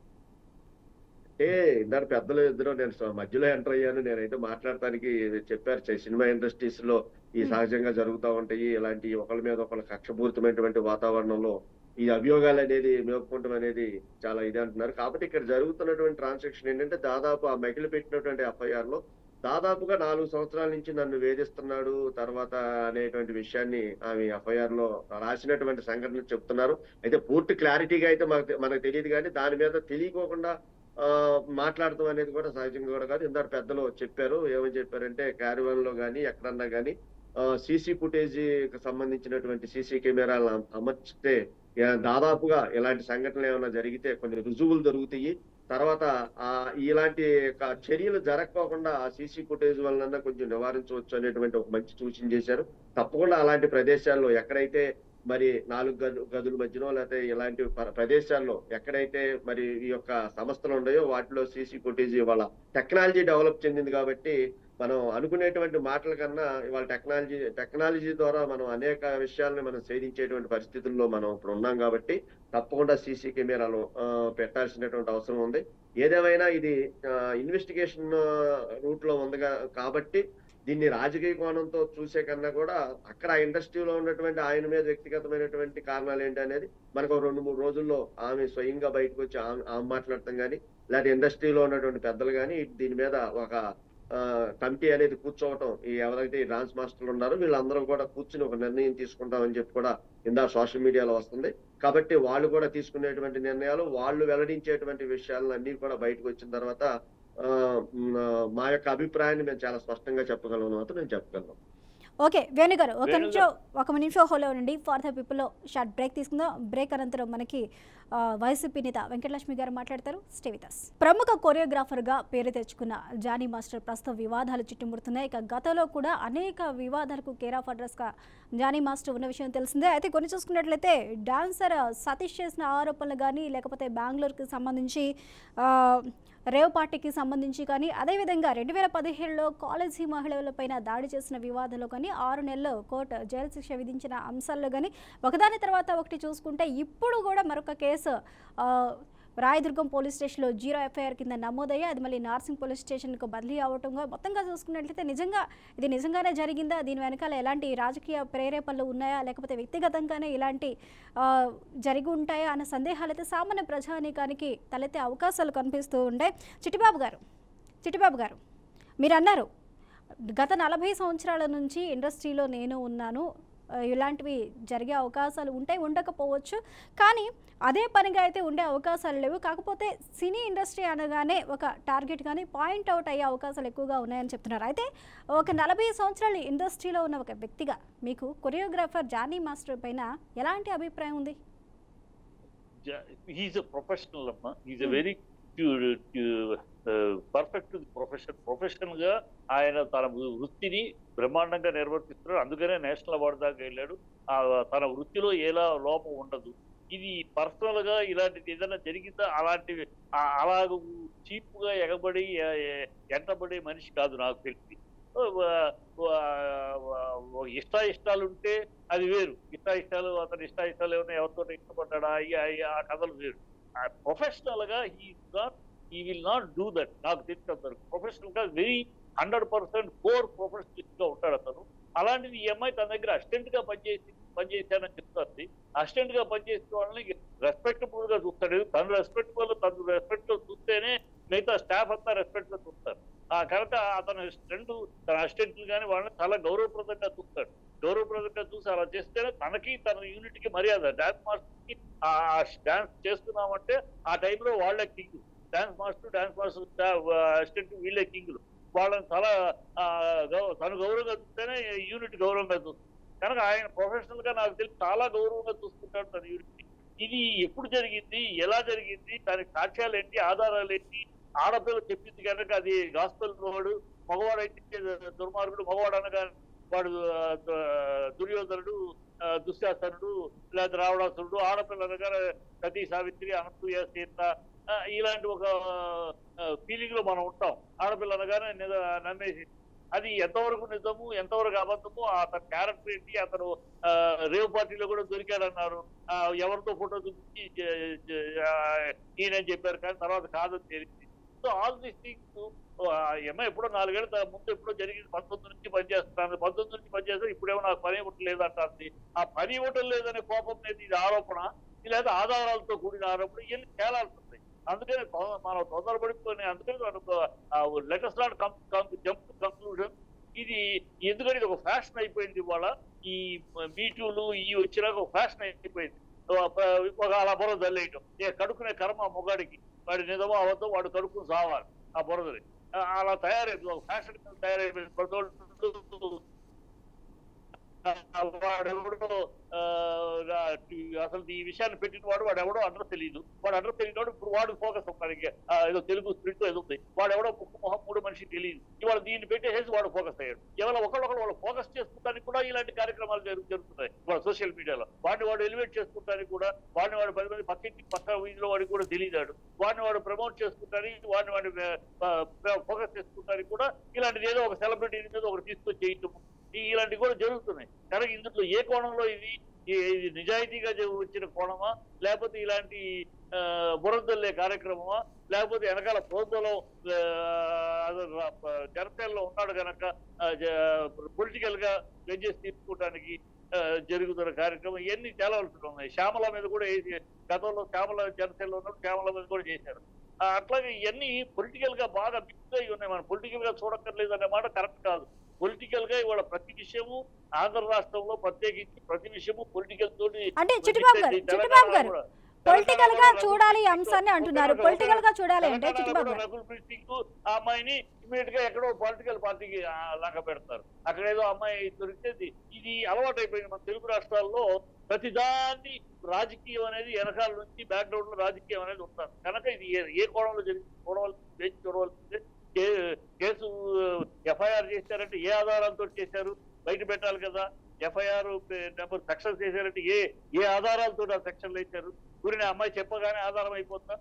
అంటే ఇందాక పెద్దలు ఇద్దరు నేను స- మధ్యలో ఎంటర్ అయ్యాను నేనైతే మాట్లాడటానికి చెప్పారు చ- సినిమా ఇండస్ట్రీస్ లో ఈ Hmm. సహజంగా జరుగుతూ ఉంటాయి ఇలాంటి ఒకరి మీద ఒకరు కక్షపూరితమైనటువంటి వాతావరణంలో ఈ అభియోగాలు అనేది మేపుకుంటం అనేది చాలా ఇది అంటున్నారు కాబట్టి ఇక్కడ జరుగుతున్నటువంటి ట్రాన్సాక్షన్ ఏంటంటే దాదాపు ఆ మహిళ పెట్టినటువంటి ఎఫ్ఐఆర్ లో దాదాపుగా నాలుగు సంవత్సరాల నుంచి నన్ను వేధిస్తున్నాడు తర్వాత అనేటువంటి విషయాన్ని ఆమె ఎఫ్ఐఆర్ లో రాసినటువంటి సంఘటనలు చెప్తున్నారు అయితే పూర్తి క్లారిటీగా అయితే మనకు మనకు తెలియదు కానీ దాని మీద తెలియకోకుండా ఆ మాట్లాడటం అనేది కూడా సహజంగా కూడా కాదు ఇందాక పెద్దలు చెప్పారు ఏమని చెప్పారంటే క్యారివన్ లో కానీ ఎక్కడన్నా కానీ సీసీ ఫుటేజ్ సంబంధించినటువంటి సీసీ కెమెరాలు అమ- అమర్చితే ఆ, దాదాపుగా ఇలాంటి సంఘటనలు ఏమైనా జరిగితే కొన్ని రుజువులు దొరుకుతాయి తర్వాత ఆ ఇలాంటి క- చర్యలు జరగకోకుండా ఆ సీసీ ఫుటేజ్ వలన కొంచెం నివారించవచ్చు అనేటువంటి ఒక మంచి సూచన చేశారు తప్పకుండా అలాంటి ప్రదేశాల్లో ఎక్కడైతే మరి నాలుగు గదు గదుల మధ్యలో లేకపోతే ఇలాంటి ప్ర- ప్రదేశాల్లో ఎక్కడైతే మరి ఈ యొక్క సంస్థలు ఉన్నాయో వాటిలో సీసీ ఫుటేజ్ ఇవాళ టెక్నాలజీ డెవలప్ చెందింది కాబట్టి మనం అనుకునేటువంటి మాటల కన్నా ఇవాళ టెక్నాలజీ టెక్నాలజీ ద్వారా మనం అనేక విషయాలను మనం ఛేదించేటువంటి పరిస్థితుల్లో మనం ఇప్పుడు ఉన్నాం కాబట్టి తప్పకుండా సీసీ కెమెరాలు ఆ, పెట్టాల్సినటువంటి అవసరం ఉంది ఏదేమైనా ఇది ఇన్వెస్టిగేషన్ రూట్ లో ఉంది గా- కాబట్టి దీన్ని రాజకీయ కోణంతో చూసే కన్నా కూడా అక్కడ ఆ ఇండస్ట్రీలో ఉన్నటువంటి ఆయన మీద వ్యక్తిగతమైనటువంటి కారణాలు ఏంటి అనేది మనకు ఒక రెండు మూడు రోజుల్లో ఆమె స్వయంగా బయటకు వచ్చి ఆమె ఆమె మాట్లాడటం కానీ లేకపోతే ఇండస్ట్రీలో ఉన్నటువంటి పెద్దలు కానీ దీని మీద ఒక ఆ, కమిటీ అనేది కూర్చోవటం ఈ ఎవరైతే ఈ డాన్స్ మాస్టర్లు ఉన్నారో వీళ్ళందరూ కూడా కూర్చుని ఒక నిర్ణయం తీసుకుంటామని చెప్పి కూడా ఇందా సోషల్ మీడియాలో వస్తుంది కాబట్టి వాళ్ళు కూడా తీసుకునేటువంటి నిర్ణయాలు వాళ్ళు వెల్లడించేటువంటి విషయాలను అన్ని కూడా బయటకు వచ్చిన తర్వాత ఆ, మ్, ఆ, మా యొక్క అభిప్రాయాన్ని మేము చాలా స్పష్టంగా చెప్పగలను మాత్రం నేను చెప్పగలను ఓకే వేణుగారు ఒక వేణు నిమిషం ఒక నిమిషం హోలో ఉండండి ఫార్ ద పీపుల్లో షార్ట్ బ్రేక్ తీసుకుందాం బ్రేక్ అనంతరం మనకి ఆ, వైసీపీ నేత వెంకటలక్ష్మి గారు మాట్లాడతారు స్టే విత్ us. ప్రముఖ కొరియోగ్రాఫర్గా పేరు తెచ్చుకున్న జానీ మాస్టర్ ప్రస్తుతం వివాదాలు చుట్టుముడుతున్నాయి ఇక గతంలో కూడా అనేక వివాదాలకు కేర్ ఆఫ్ అడ్రస్గా జానీ మాస్టర్ ఉన్న విషయం తెలిసిందే అయితే కొన్ని చూసుకున్నట్లయితే డాన్సర్ సతీష్ చేసిన ఆరోపణలు కానీ లేకపోతే బెంగళూరుకి సంబంధించి ఆ, రేవ్ పార్టీకి సంబంధించి కానీ అదేవిధంగా రెండు వేల పదిహేడులో కాలేజీ మహిళలపైన దాడి చేసిన వివాదంలో కానీ ఆరు నెలలు కోర్టు జైలు శిక్ష విధించిన అంశాల్లో కానీ ఒకదాని తర్వాత ఒకటి చూసుకుంటే ఇప్పుడు కూడా మరొక కేసు ఆ, రాయదుర్గం పోలీస్ స్టేషన్లో జీరో ఎఫ్ఐఆర్ కింద నమోదయ్యి అది మళ్ళీ నార్సింగ్ పోలీస్ స్టేషన్కు బదిలీ అవటంగా మొత్తంగా చూసుకున్నట్లయితే నిజంగా ఇది నిజంగానే జరిగిందా దీని వెనకాల ఎలాంటి రాజకీయ ప్రేరేపణలు ఉన్నాయా లేకపోతే వ్యక్తిగతంగానే ఇలాంటి ఆ, జరిగి ఉంటాయా అన్న సందేహాలు అయితే సామాన్య ప్రజానీకానికి తలెత్తే అవకాశాలు కనిపిస్తూ ఉంటాయి చిట్టిబాబు గారు చిట్టిబాబు గారు మీరు అన్నారు గత నలభై సంవత్సరాల నుంచి ఇండస్ట్రీలో నేను ఉన్నాను ఆ, ఇలాంటివి జరిగే అవకాశాలు ఉంటాయి ఉండకపోవచ్చు కానీ అదే పనిగా అయితే ఉండే అవకాశాలు లేవు కాకపోతే సినీ ఇండస్ట్రీ అనగానే ఒక టార్గెట్ కానీ పాయింట్ అవుట్ అయ్యే అవకాశాలు ఎక్కువగా ఉన్నాయని చెప్తున్నారు అయితే ఒక నలభై సంవత్సరాలు ఇండస్ట్రీలో ఉన్న ఒక వ్యక్తిగా మీకు కొరియోగ్రాఫర్ జానీ మాస్టర్ పైన ఎలాంటి అభిప్రాయం ఉంది హీఈస్ ఎ ప్రొఫెషనల్ అమ్మా is a Hmm. Very perfect profession professional గా ఆయన తన వృత్తిని బ్రహ్మాండంగా నిర్వర్తిస్తున్నాడు అందుకనే నేషనల్ అవార్డు దాకా వెళ్ళాడు ఆ తన వృత్తిలో ఎలా లోపం ఉండదు ఇది పర్సనల్ గా ఇలాంటిది ఏదైనా జరిగిందా అలాంటివి ఆ- అలా చీప్ గా ఎగబడి ఎ- ఎ- ఎంటబడే మనిషి కాదు నాకు తెలిసి ఇష్ట ఇష్టాలు ఉంటే అది వేరు ఇష్ట ఇష్టాలు అతని ఇష్ట ఇష్టాలు ఏమైనా ఎవరితో ఇష్టపడ్డా ఆ కథలు వేరు ప్రొఫెషనల్ గా ఈ నాట్ ఈ విల్ నాట్ డూ దట్ నాకు తెలిసినంత ప్రొఫెషనల్ గా very hundred percent core professionalist గా ఉంటాడు అతను అలాంటిది ఈ అమ్మాయి తన దగ్గర అసిస్టెంట్ గా పనిచేసి పనిచేశానని చెప్తుంది అసిస్టెంట్ గా పనిచేసిన వాళ్ళని రెస్పెక్టబుల్ గా చూస్తాడు తను రెస్పెక్టబుల్ తను రెస్పెక్ట్ గా చూస్తేనే మిగతా స్టాఫ్ అంతా రెస్పెక్ట్ గా చూస్తారు ఆ కనుక అతను అసిస్టెంట్ తన అసిస్టెంట్ కానీ వాళ్ళని చాలా గౌరవప్రదంగా చూస్తాడు గౌరవప్రదంగా చూసి అలా చేస్తేనే తనకి తన యూనిట్ కి మర్యాద డాన్స్ మాస్టర్ కి ఆ డాన్స్ చేస్తున్నామంటే ఆ టైంలో వాళ్ళే king dance master dance master assistant వీళ్ళే కింగ్లు వాళ్ళని చాలా ఆ, గౌ- తను గౌరవంగా చూస్తేనే యూనిట్ గౌరవంగా చూస్తుంది కనుక ఆయన ప్రొఫెషనల్ గా నాకు తెలిసి చాలా గౌరవంగా చూసుకుంటాడు తన యూనిట్ ఇది ఎప్పుడు జరిగింది ఎలా జరిగింది దానికి సాక్ష్యాలు ఏంటి ఆధారాలు ఏంటి ఆడపిల్ల చెప్పింది కనుక అది గాస్పల్ వాడు మగవాడు అయితే దుర్మార్గుడు మగవాడు అనగా వాడు ఆ, ద- దుర్యోధనుడు ఆ, దుశ్శాసనుడు లేదా రావణాసురుడు ఆడపిల్ల అనగా సతీ సావిత్రి అనసూయ సీత ఆ, ఇలాంటి ఒక ఫీలింగ్ లో మనం ఉంటాం ఆడపిల్ల అనగానే నిజ- నమ్మేసి అది ఎంతవరకు నిజము ఎంతవరకు అబద్ధము అతని క్యారెక్టర్ ఏంటి అతను ఆ, రేవ్ పార్టీలో కూడా దొరికాడన్నారు ఆ, ఎవరితో ఫోటో చూపించి జ- జ- ఆ, ఈయనని చెప్పారు కానీ తర్వాత కాదని తెలిసింది సో ఆల్ దీస్ థింగ్స్ ఏమో ఎప్పుడో నాలుగేళ్ల త- ముందు ఎప్పుడో జరిగింది పంతొమ్మిది నుంచి పనిచేస్తున్నాను పంతొమ్మిది నుంచి పనిచేస్తే ఇప్పుడేమో నాకు పని ఇవ్వటం లేదంటుంది ఆ పని ఇవ్వటం లేదనే కోపం మీద ఇది ఆరోపణ లేదా ఆధారాలతో కూడిన ఆరోపణ ఇవన్నీ తేలాల్సి ఉంది అందుకని తొ- మనం తొందరపడిపోయి అందుకని మనకు లెటెస్ట్ నాట్ జంప్ కంక్లూజన్ ఇది ఎందుకంటే ఇది ఒక ఫ్యాషన్ అయిపోయింది ఇవాళ ఈ మీటూలు ఈ వచ్చినాక ఒక ఫ్యాషన్ అయిపోయింది ఒక అలా బురద జల్లేయటం ఏ కడుక్కునే కర్మ మొగాడికి వాడి నిజమో అవద్దో వాడు కడుక్కుని సావాలి ఆ బురదని ఆ, అలా తయారైంది ఒక ఫ్యాషన్ తయారైపోయింది ప్రతి ఒళ్ళు ఆ, వాడెవడో ఆ, రా- అసలు ఈ విషయాన్ని పెట్టిన వాడు వాడు ఎవడో అడ్రస్ తెలియదు వాడు అడ్రస్ తెలియదు ఇప్పుడు వాడు ఫోకస్ అవుతానికి ఏదో తెలుగు స్ప్రిట్ ఏదో ఉంది వాడు ఎవడో ముక్కు మొహం మూడు మనిషి తెలియదు ఇవాళ దీన్ని పెట్టేసేసి వాడు ఫోకస్ అయ్యాడు ఇవాళ ఒకళ్ళొకళ్ళు వాళ్ళు ఫోకస్ చేసుకుంటానికి కూడా ఇలాంటి కార్యక్రమాలు జరుగు జరుగుతున్నాయి ఇవాళ సోషల్ మీడియాలో వాడిని వాడు ఎలివేట్ చేసుకుంటానికి కూడా వాడిని వాడు పది మంది పక్కింటి పక్క వీధిలో వాడికి కూడా తెలియదాడు వాడిని వాడు ప్రమోట్ చేసుకుంటానికి వాడిని వాడు ఫోకస్ చేసుకుంటానికి కూడా ఇలాంటిది ఏదో ఒక సెలబ్రిటీ మీద ఒకటి తీసుకొచ్చి చేయటము ఈ- ఇలాంటివి కూడా జరుగుతున్నాయి కనుక ఇందులో ఏ కోణంలో ఇది ఈ- ఇది నిజాయితీగా జ- వచ్చిన కోణమా లేకపోతే ఇలాంటి ఆ, బురదల్లే కార్యక్రమమా లేకపోతే వెనకాల ప్రోద్బలం జనసేనలో ఉన్నాడు కనుక పొలిటికల్ గా వెంజెస్ తీసుకోవడానికి ఆ, జరుగుతున్న కార్యక్రమం ఇవన్నీ తేలవలసి ఉన్నాయి శ్యామల మీద కూడా వేసి గతంలో శ్యామల జనసేనలో ఉన్నప్పుడు శ్యామల మీద కూడా చేశారు ఆ, అట్లాగే ఇవన్నీ పొలిటికల్ గా బాగా మిక్స్ అయి ఉన్నాయి మనం పొలిటికల్ గా చూడక్కర్లేదు అనే మాట కరెక్ట్ కాదు పొలిటికల్ గా ఇవాళ ప్రతి విషయము ఆంధ్ర రాష్ట్రంలో ప్రత్యేకించి ప్రతి విషయము పొలిటికల్ తోటి అంటే చిట్టిబాబు గారు చిట్టిబాబు గారు పొలిటికల్ గా చూడాలి ఈ అంశాన్ని అంటున్నారు పొలిటికల్ గా చూడాలి అంటే చిట్టిబాబు గారు రఘుల్ ప్రీత్ సింగ్ ఆ అమ్మాయిని ఇమీడియట్ గా ఎక్కడో పొలిటికల్ పార్టీకి లాగా పెడతారు అక్కడ ఏదో అమ్మాయి దొరికితే ఇది అలవాటు అయిపోయింది మన తెలుగు రాష్ట్రాల్లో ప్రతిదాన్ని రాజకీయం అనేది వెనకాల నుంచి బ్యాక్గ్రౌండ్ లో రాజకీయం అనేది ఉంటుంది కనుక ఇది ఏ- ఏ కోణంలో జరిగింది చూడవలసింది వేచి చూడవలసింది కే- కేసు ఎఫ్ఐఆర్ చేశారంటే ఏ ఆధారాలతో చేశారు బయట పెట్టాలి కదా ఎఫ్ఐఆర్ నెంబర్ సెక్షన్ చేశారంటే ఏ ఏ ఆధారాలతో ఆ సెక్షన్లు వేశారు ఊరిని అమ్మాయి చెప్పగానే ఆధారం అయిపోతుందా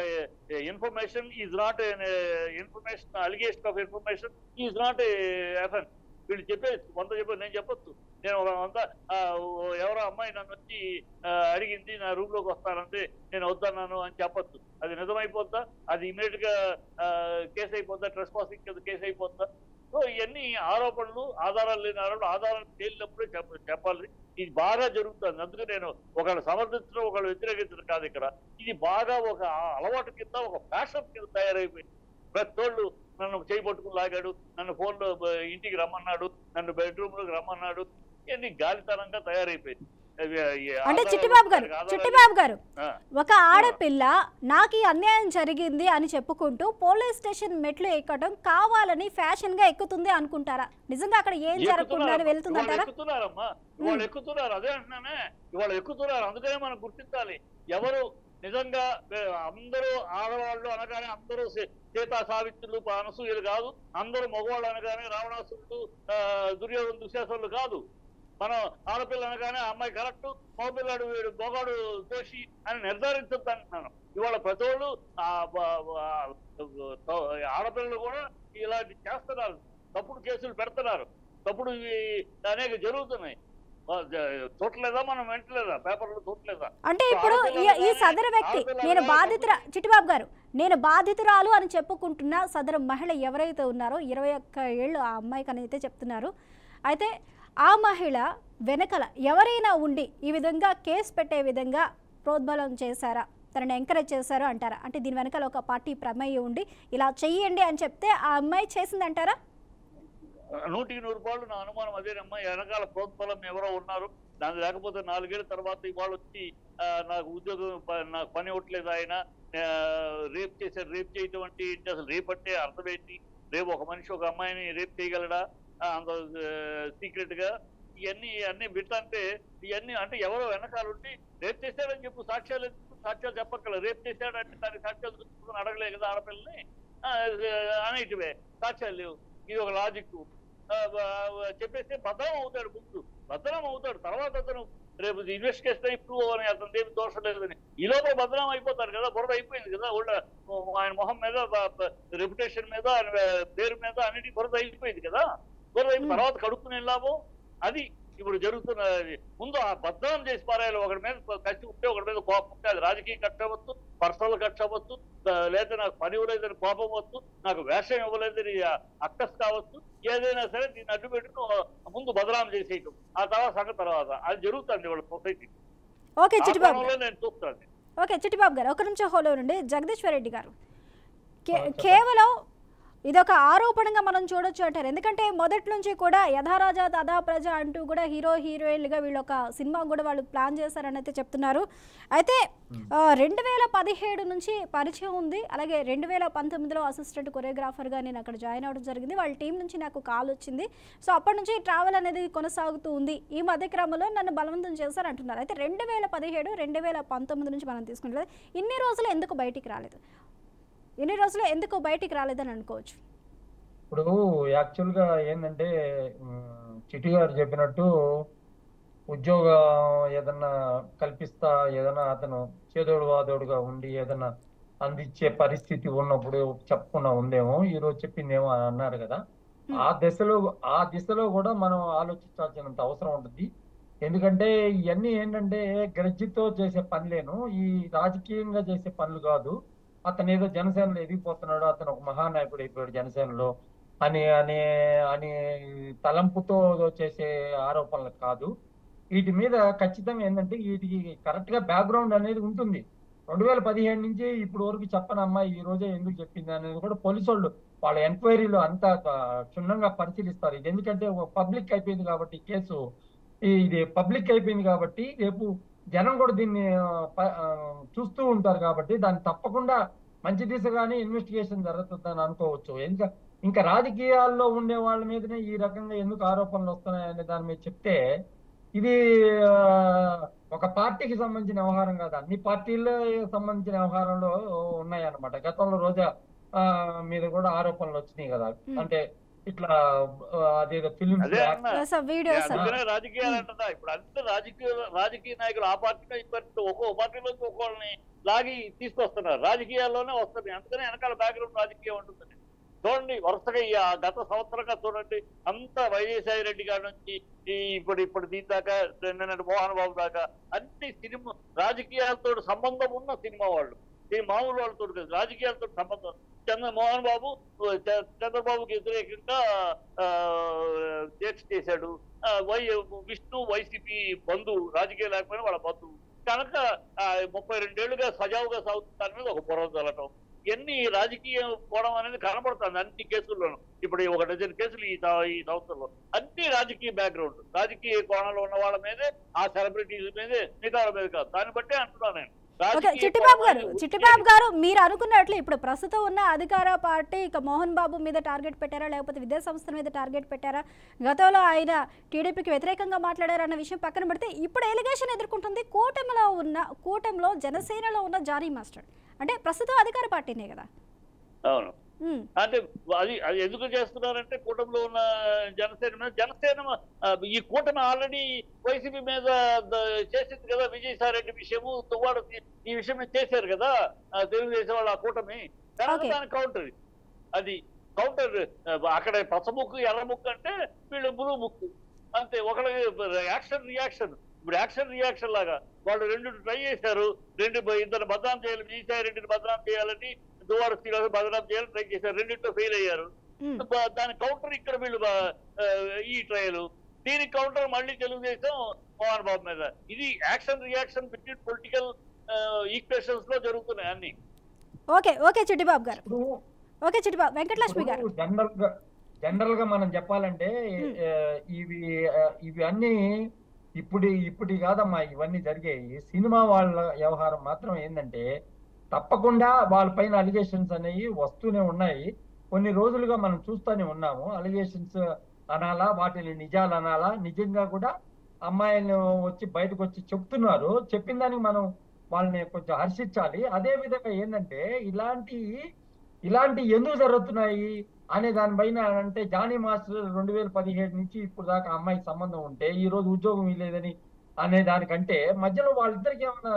information is not information allegation of information is not offence వీళ్ళు చెప్పేది వంద చెప్పేది నేను చెప్పొచ్చు నేను ఒక వంద ఆ, ఓ ఎవరో అమ్మాయి నన్ను వచ్చి ఆ, అడిగింది నా రూమ్ లోకి వస్తానంటే నేను వద్దన్నాను అని చెప్పొచ్చు అది నిజమైపోద్దా అది ఇమీడియట్ గా కేసు అయిపోద్దా ట్రెస్ పాసింగ్ కింద కేసు అయిపోద్దా సో ఇవన్నీ ఆరోపణలు ఆధారాలు లేని ఆరోపణలు ఆధారాలు తేలినప్పుడే చెప్ప చెప్పాలి ఇది బాగా జరుగుతుంది అందుకే నేను ఒకళ్ళు సమర్థించడం ఒకళ్ళు వ్యతిరేకించడం కాదు ఇక్కడ ఇది బాగా ఒక అలవాటు కింద ఒక ఫ్యాషన్ కింద తయారైపోయింది ప్రతి ఒళ్ళు నన్ను చేయి పట్టుకుని లాగాడు నన్ను ఫోన్ లో బ- ఇంటికి రమ్మన్నాడు నన్ను బెడ్రూమ్ లోకి రమ్మన్నాడు ఇవన్నీ గాలితనంగా తయారైపోయింది అవి- ఈ అంటే ఆధారాలు- చిట్టిబాబు గారు ఆధారాలు- చిట్టిబాబు గారు ఆ. ఒక ఆడపిల్ల నాకు ఈ అన్యాయం జరిగింది అని చెప్పుకుంటూ పోలీస్ స్టేషన్ మెట్లు ఎక్కడం కావాలని ఫ్యాషన్ గా ఎక్కుతుంది అనుకుంటారా నిజంగా అక్కడ ఏం జరగకుండా ఎక్కుతున్నారు. వెళ్తుందంటారా ఇవాళ ఎక్కుతున్నారమ్మా ఇవాళ ఎక్కుతున్నారు అదే అంటున్నానే ఇవాళ ఎక్కుతున్నారు అందుకనే మనం గుర్తించాలి ఎవరు నిజంగా ఏ, అందరూ ఆడవాళ్ళు అనగానే అందరూ సీ- సీతా సావిత్రులు అనసూయలు కాదు అందరూ మగవాళ్ళు అనగానే రావణాసురుడు ఆ, దుర్యోధన దుశ్శాసనులు కాదు మనం ఆడపిల్ల అనగానే ఆ అమ్మాయి కరెక్ట్ మగపిల్లాడు వీడు మొగాడు దోషి అని నిర్ధారించద్దు అంటున్నాను ఇవాళ ప్రతి వాళ్ళు ఆ బ- బ- ఆడపిల్లలు కూడా ఇలాంటి చేస్తున్నారు తప్పుడు కేసులు పెడుతున్నారు తప్పుడు ఇవి అనేక జరుగుతున్నాయి ఆ, జ- చూడలేదా మనం వింటలేదా పేపర్లో చూడలేదా అంటే ఇప్పుడు ఈ- ఈ సదరు వ్యక్తి నేను బాధితుర చిట్టిబాబు గారు నేను బాధితురాలు అని చెప్పుకుంటున్న సదరు మహిళ ఎవరైతే ఉన్నారో ఇరవై ఒక్క ఏళ్ళు ఆ అమ్మాయికి అని అయితే చెప్తున్నారు అయితే ఆ మహిళ వెనకల ఎవరైనా ఉండి ఈ విధంగా కేసు పెట్టే విధంగా ప్రోద్బలం చేశారా తనని ఎంకరేజ్ చేశారు అంటారా అంటే దీని వెనకాల ఒక పార్టీ ప్రమేయం ఉండి ఇలా చెయ్యండి అని చెప్తే ఆ అమ్మాయి చేసిందంటారా నూటికి నూరు పాళ్ళు నా అనుమానం అదేనమ్మా వెనకాల ప్రోత్బలం ఎవరో ఉన్నారు దాని లేకపోతే నాలుగేళ్ల తర్వాత ఇవాళ వచ్చి ఆ, నాకు ఉద్యోగం ప- నాకు పని ఇవ్వట్లేదు ఆయన ఆ, రేప్ చేశారు రేప్ చేయటం అంటే ఏంటి అసలు రేప్ అంటే అర్థం ఏంటి రేపు ఒక మనిషి ఒక అమ్మాయిని రేప్ చేయగలడా ఆ, అంత సీక్రెట్ గా ఇవన్నీ అన్ని బిట్టంటే ఇవన్నీ అంటే ఎవరో వెనకాల ఉండి రేప్ చేశాడని చెప్పు సాక్ష్యాలు ఎందుకు? సాక్ష్యాలు చెప్పక్కల రేప్ చేశాడంటే దానికి సాక్ష్యాలు చూసుకుని అడగలే కదా ఆడపిల్లని ఆ, అనేటివే సాక్ష్యాలు లేవు ఇది ఒక లాజిక్ చెప్పేస్తే భద్రం అవుతాడు ముందు భద్రం అవుతాడు తర్వాత అతను రేపు ఇన్వెస్టిగేషన్ ఇంప్రూవ్ అని అతను ఏమి దోషం లేదని ఈ లోపల భద్రం అయిపోతారు కదా బురద అయిపోయింది కదా వాళ్ళ ఆయన మొహం మీద రెప్యుటేషన్ మీద ఆయన పేరు మీద అన్నిటి బురద అయిపోయింది కదా బురద అయిపోయిన తర్వాత కడుక్కునే లాభం అది ఇప్పుడు జరుగుతున్న ముందు ఆ భద్రం చేసి పారాయాలి ఒకటి మీద కసి ఉంటే ఒకటి మీద కోపం ఉంటే అది రాజకీయ కక్ష అవ్వచ్చు పర్సనల్ కక్ష అవ్వచ్చు ఆ, లేదా నాకు పని ఇవ్వలేదని కోపం అవ్వచ్చు నాకు వేషం ఇవ్వలేదని అక్కస్ కావచ్చు ఏదైనా సరే దీన్ని అడ్డు పెట్టుకుని ముందు బదనాం చేసేయటం ఆ తర్వాత సంగతి తర్వాత అది జరుగుతుంది వాళ్ళ సొసైటీ ఓకే ఆ చిట్టిబాబు కోణంలో నేను చూస్తాను ఓకే చిట్టిబాబు గారు ఒక నిమిషం హోలో నుండి జగదీశ్వర్ రెడ్డి గారు కే- ఆ, చెప్పండి. కేవలం ఇదొక ఆరోపణగా మనం చూడొచ్చు అంటారు ఎందుకంటే మొదటి నుంచి కూడా యథారాజా తథా ప్రజ అంటూ కూడా హీరో హీరోయిన్లుగా వీళ్ళు ఒక సినిమా కూడా వాళ్ళు ప్లాన్ చేశారని అయితే చెప్తున్నారు అయితే రెండు వేల పదిహేడు నుంచి పరిచయం ఉంది అలాగే రెండు వేల పంతొమ్మిదిలో అసిస్టెంట్ కొరియోగ్రాఫర్గా నేను అక్కడ జాయిన్ అవ్వడం జరిగింది వాళ్ళ టీం నుంచి నాకు కాల్ వచ్చింది సో అప్పటి నుంచి ట్రావెల్ అనేది కొనసాగుతూ ఉంది ఈ మధ్య క్రమంలో నన్ను బలవంతం చేశారు అంటున్నారు అయితే రెండు వేల పదిహేడు రెండు వేల పంతొమ్మిది నుంచి మనం తీసుకుంటే ఇన్ని రోజులు ఎందుకు బయటికి రాలేదు ఇన్ని రోజులు ఎందుకు బయటికి రాలేదని అనుకోవచ్చు ఇప్పుడు యాక్చువల్ గా ఏంటంటే ఉమ్, చిట్టి గారు చెప్పినట్టు ఉద్యోగం ఏదన్నా కల్పిస్తా ఏదన్నా అతను చేదోడు వాదోడుగా ఉండి ఏదన్నా అందించే పరిస్థితి ఉన్నప్పుడు చెప్పకుండా ఉందేమో ఈ రోజు చెప్పిందేమో అని అన్నారు కదా ఆ దశలో ఆ దిశలో కూడా మనం ఆలోచించాల్సినంత అవసరం ఉంటుంది ఎందుకంటే ఇవన్నీ ఏంటంటే గ్రజ్జితో చేసే పనులేను ఈ రాజకీయంగా చేసే పనులు కాదు అతను ఏదో జనసేనలో ఎదిగిపోతున్నాడు అతను ఒక మహానాయకుడు అయిపోయాడు జనసేనలో అని అనే అనే తలంపుతో చేసే ఆరోపణలు కాదు వీటి మీద ఖచ్చితంగా ఏంటంటే వీటికి కరెక్ట్ గా బ్యాక్గ్రౌండ్ అనేది ఉంటుంది రెండు వేల పదిహేడు నుంచి ఇప్పుడు వరకు చెప్పనమ్మా ఈ రోజే ఎందుకు చెప్పింది అనేది కూడా పోలీసు వాళ్ళు వాళ్ళ ఎంక్వైరీలో అంతా ఆ, క్షుణ్ణంగా పరిశీలిస్తారు ఇది ఎందుకంటే ఒక పబ్లిక్ అయిపోయింది కాబట్టి ఈ కేసు ఈ- ఇది పబ్లిక్ అయిపోయింది కాబట్టి రేపు జనం కూడా దీన్ని ఆ, ప- ఆ, చూస్తూ ఉంటారు కాబట్టి దాన్ని తప్పకుండా మంచి దిశగానే ఇన్వెస్టిగేషన్ జరుగుతుందని అనుకోవచ్చు ఇంకా ఇంకా రాజకీయాల్లో ఉండే వాళ్ళ మీదనే ఈ రకంగా ఎందుకు ఆరోపణలు వస్తున్నాయి అనే దాని మీద చెప్తే ఇది ఆ, ఒక పార్టీకి సంబంధించిన వ్యవహారం కాదు అన్ని పార్టీల్లో సంబంధించిన వ్యవహారంలో ఉన్నాయి అన్నమాట గతంలో రోజా ఆ, మీద కూడా ఆరోపణలు వచ్చినాయి కదా Hmm. అంటే ఇట్లా ఆ, అదేదో ఫిలిమ్స్ అదే అన్న సో వీడియోస్ అందుకనే రాజకీయాలు అంటుందా ఇప్పుడు అంతా రాజకీయ రాజకీయ నాయకులు ఆ పార్టీలో ఈ పార్టీలో ఒక్కో పార్టీలోకి ఒక్కోళ్ళని లాగి తీసుకొస్తున్నారు రాజకీయాల్లోనే వస్తున్నాయి అందుకనే వెనకాల బ్యాక్గ్రౌండ్ రాజకీయం ఉంటుందని చూడండి వరుసగా ఈ ఆ గత సంవత్సరంగా చూడండి అంతా వైఎస్ఆర్ రెడ్డి గారి నుంచి ఈ ఇప్పుడు ఇప్పుడు దీని దాకా నిన్నటి మోహన్ బాబు దాకా అన్ని సినిమా రాజకీయాలతో సంబంధం ఉన్న సినిమా వాళ్ళు ఈ మామూలు వాళ్ళతో కాదు రాజకీయాలతో సంబంధం చంద్ర మోహన్ బాబు చ- చంద్రబాబుకి వ్యతిరేకంగా ఆ, దీక్ష చేశాడు ఆ, వై విష్ణు వైసీపీ బంధువు రాజకీయ లేకపోయినా వాళ్ళ బంధువు కనుక ఆ, ముప్పై రెండేళ్లుగా సజావుగా సాగుతున్న దాని మీద ఒక బుర్ర చల్లటం ఇవన్నీ రాజకీయం పోవడం అనేది కనబడుతుంది అన్ని కేసుల్లోనూ ఇప్పుడు ఈ ఒక డజన్ కేసులు ఈ సం- ఈ సంవత్సరంలో అన్ని రాజకీయ బ్యాక్గ్రౌండ్ రాజకీయ కోణంలో ఉన్న వాళ్ళ మీదే ఆ సెలబ్రిటీల మీదే మిగతా వాళ్ళ మీద కాదు దాన్ని బట్టే అంటున్నాను నేను ఓకే రాజకీయ చిట్టిబాబు గారు కోణం అనేది చిట్టిబాబు గారు మీరు అనుకున్నట్లు ఇప్పుడు ప్రస్తుతం ఉన్న అధికార పార్టీ ఇక మోహన్ బాబు మీద టార్గెట్ పెట్టారా లేకపోతే విద్యా సంస్థల మీద టార్గెట్ పెట్టారా గతంలో ఆయన టీడీపీకి వ్యతిరేకంగా మాట్లాడారన్న విషయం పక్కన పెడితే ఇప్పుడు ఎలిగేషన్ ఎదుర్కొంటుంది కూటమిలో ఉన్న కూటమిలో జనసేనలో ఉన్న జానీ మాస్టర్ అంటే ప్రస్తుతం అధికార పార్టీనే కదా అవును ఉమ్, అంటే అది అది ఎందుకు చేస్తున్నారంటే కూటమిలో ఉన్న జనసేన మీద జనసేన ఆ, ఈ కూటమి ఆల్రెడీ వైసీపీ మీద ద- చేసింది కదా విజయసాయి రెడ్డి విషయము తువ్వాడు ఈ విషయం మీద చేశారు కదా ఆ, తెలుగుదేశం వాళ్ళ ఆ కూటమి కనుక Okay. దాని కౌంటర్ అది కౌంటర్ అక్కడ పచ్చ ముక్కు ఎర్ర ముక్కు అంటే వీళ్ళు బ్లూ ముక్కు అంతే ఒకళ్ళకి యాక్షన్ రియాక్షన్ ఇప్పుడు యాక్షన్ రియాక్షన్ లాగా వాళ్ళు రెండు ట్రై చేశారు రెండు బ- ఇద్దరు బదనాం చేయాలి విజయసాయి రెడ్డిని బదనాం చేయాలని దువార శ్రీనివాస్ బదనాం చేయాలని ట్రై చేశారు రెండింటిలో ఫెయిల్ అయ్యారు ఉమ్. బ- దాని కౌంటర్ ఇక్కడ వీళ్ళు బ- ఆ, ఈ ట్రయల్ దీనికి కౌంటర్ మళ్ళీ తెలుగుదేశం మోహన్ బాబు మీద ఇది action reaction between political equations లో జరుగుతున్నాయి అన్ని ఓకే ఓకే చిట్టిబాబు గారు ఇప్పుడు ఓకే చిట్టిబాబు వెంకటలక్ష్మి గారు ఇప్పుడు జనరల్ గా జనరల్ గా మనం చెప్పాలంటే Hmm. ఆ, ఇవి ఆ, ఇవి అన్ని ఇప్పుడు ఇప్పుడు కాదమ్మా ఇవన్నీ జరిగాయి సినిమా వాళ్ళ వ్యవహారం మాత్రం ఏంటంటే తప్పకుండా వాళ్ళ పైన అలిగేషన్స్ అనేవి వస్తూనే ఉన్నాయి కొన్ని రోజులుగా మనం చూస్తూనే ఉన్నాము అలిగేషన్స్ అనాలా వాటిని నిజాలు అనాలా నిజంగా కూడా అమ్మాయిలు వచ్చి బయటకు వచ్చి చెప్తున్నారు చెప్పిన దానికి మనం వాళ్ళని కొంచెం హర్షించాలి అదే విధంగా ఏంటంటే ఇలాంటి ఇలాంటి ఎందుకు జరుగుతున్నాయి అనే దానిపైన అంటే జానీ మాస్టర్ రెండు వేల పదిహేడు నుంచి ఇప్పుడు దాకా అమ్మాయికి సంబంధం ఉంటే ఈ రోజు ఉద్యోగం లేదని అనే దానికంటే మధ్యలో వాళ్ళిద్దరికి ఏమన్నా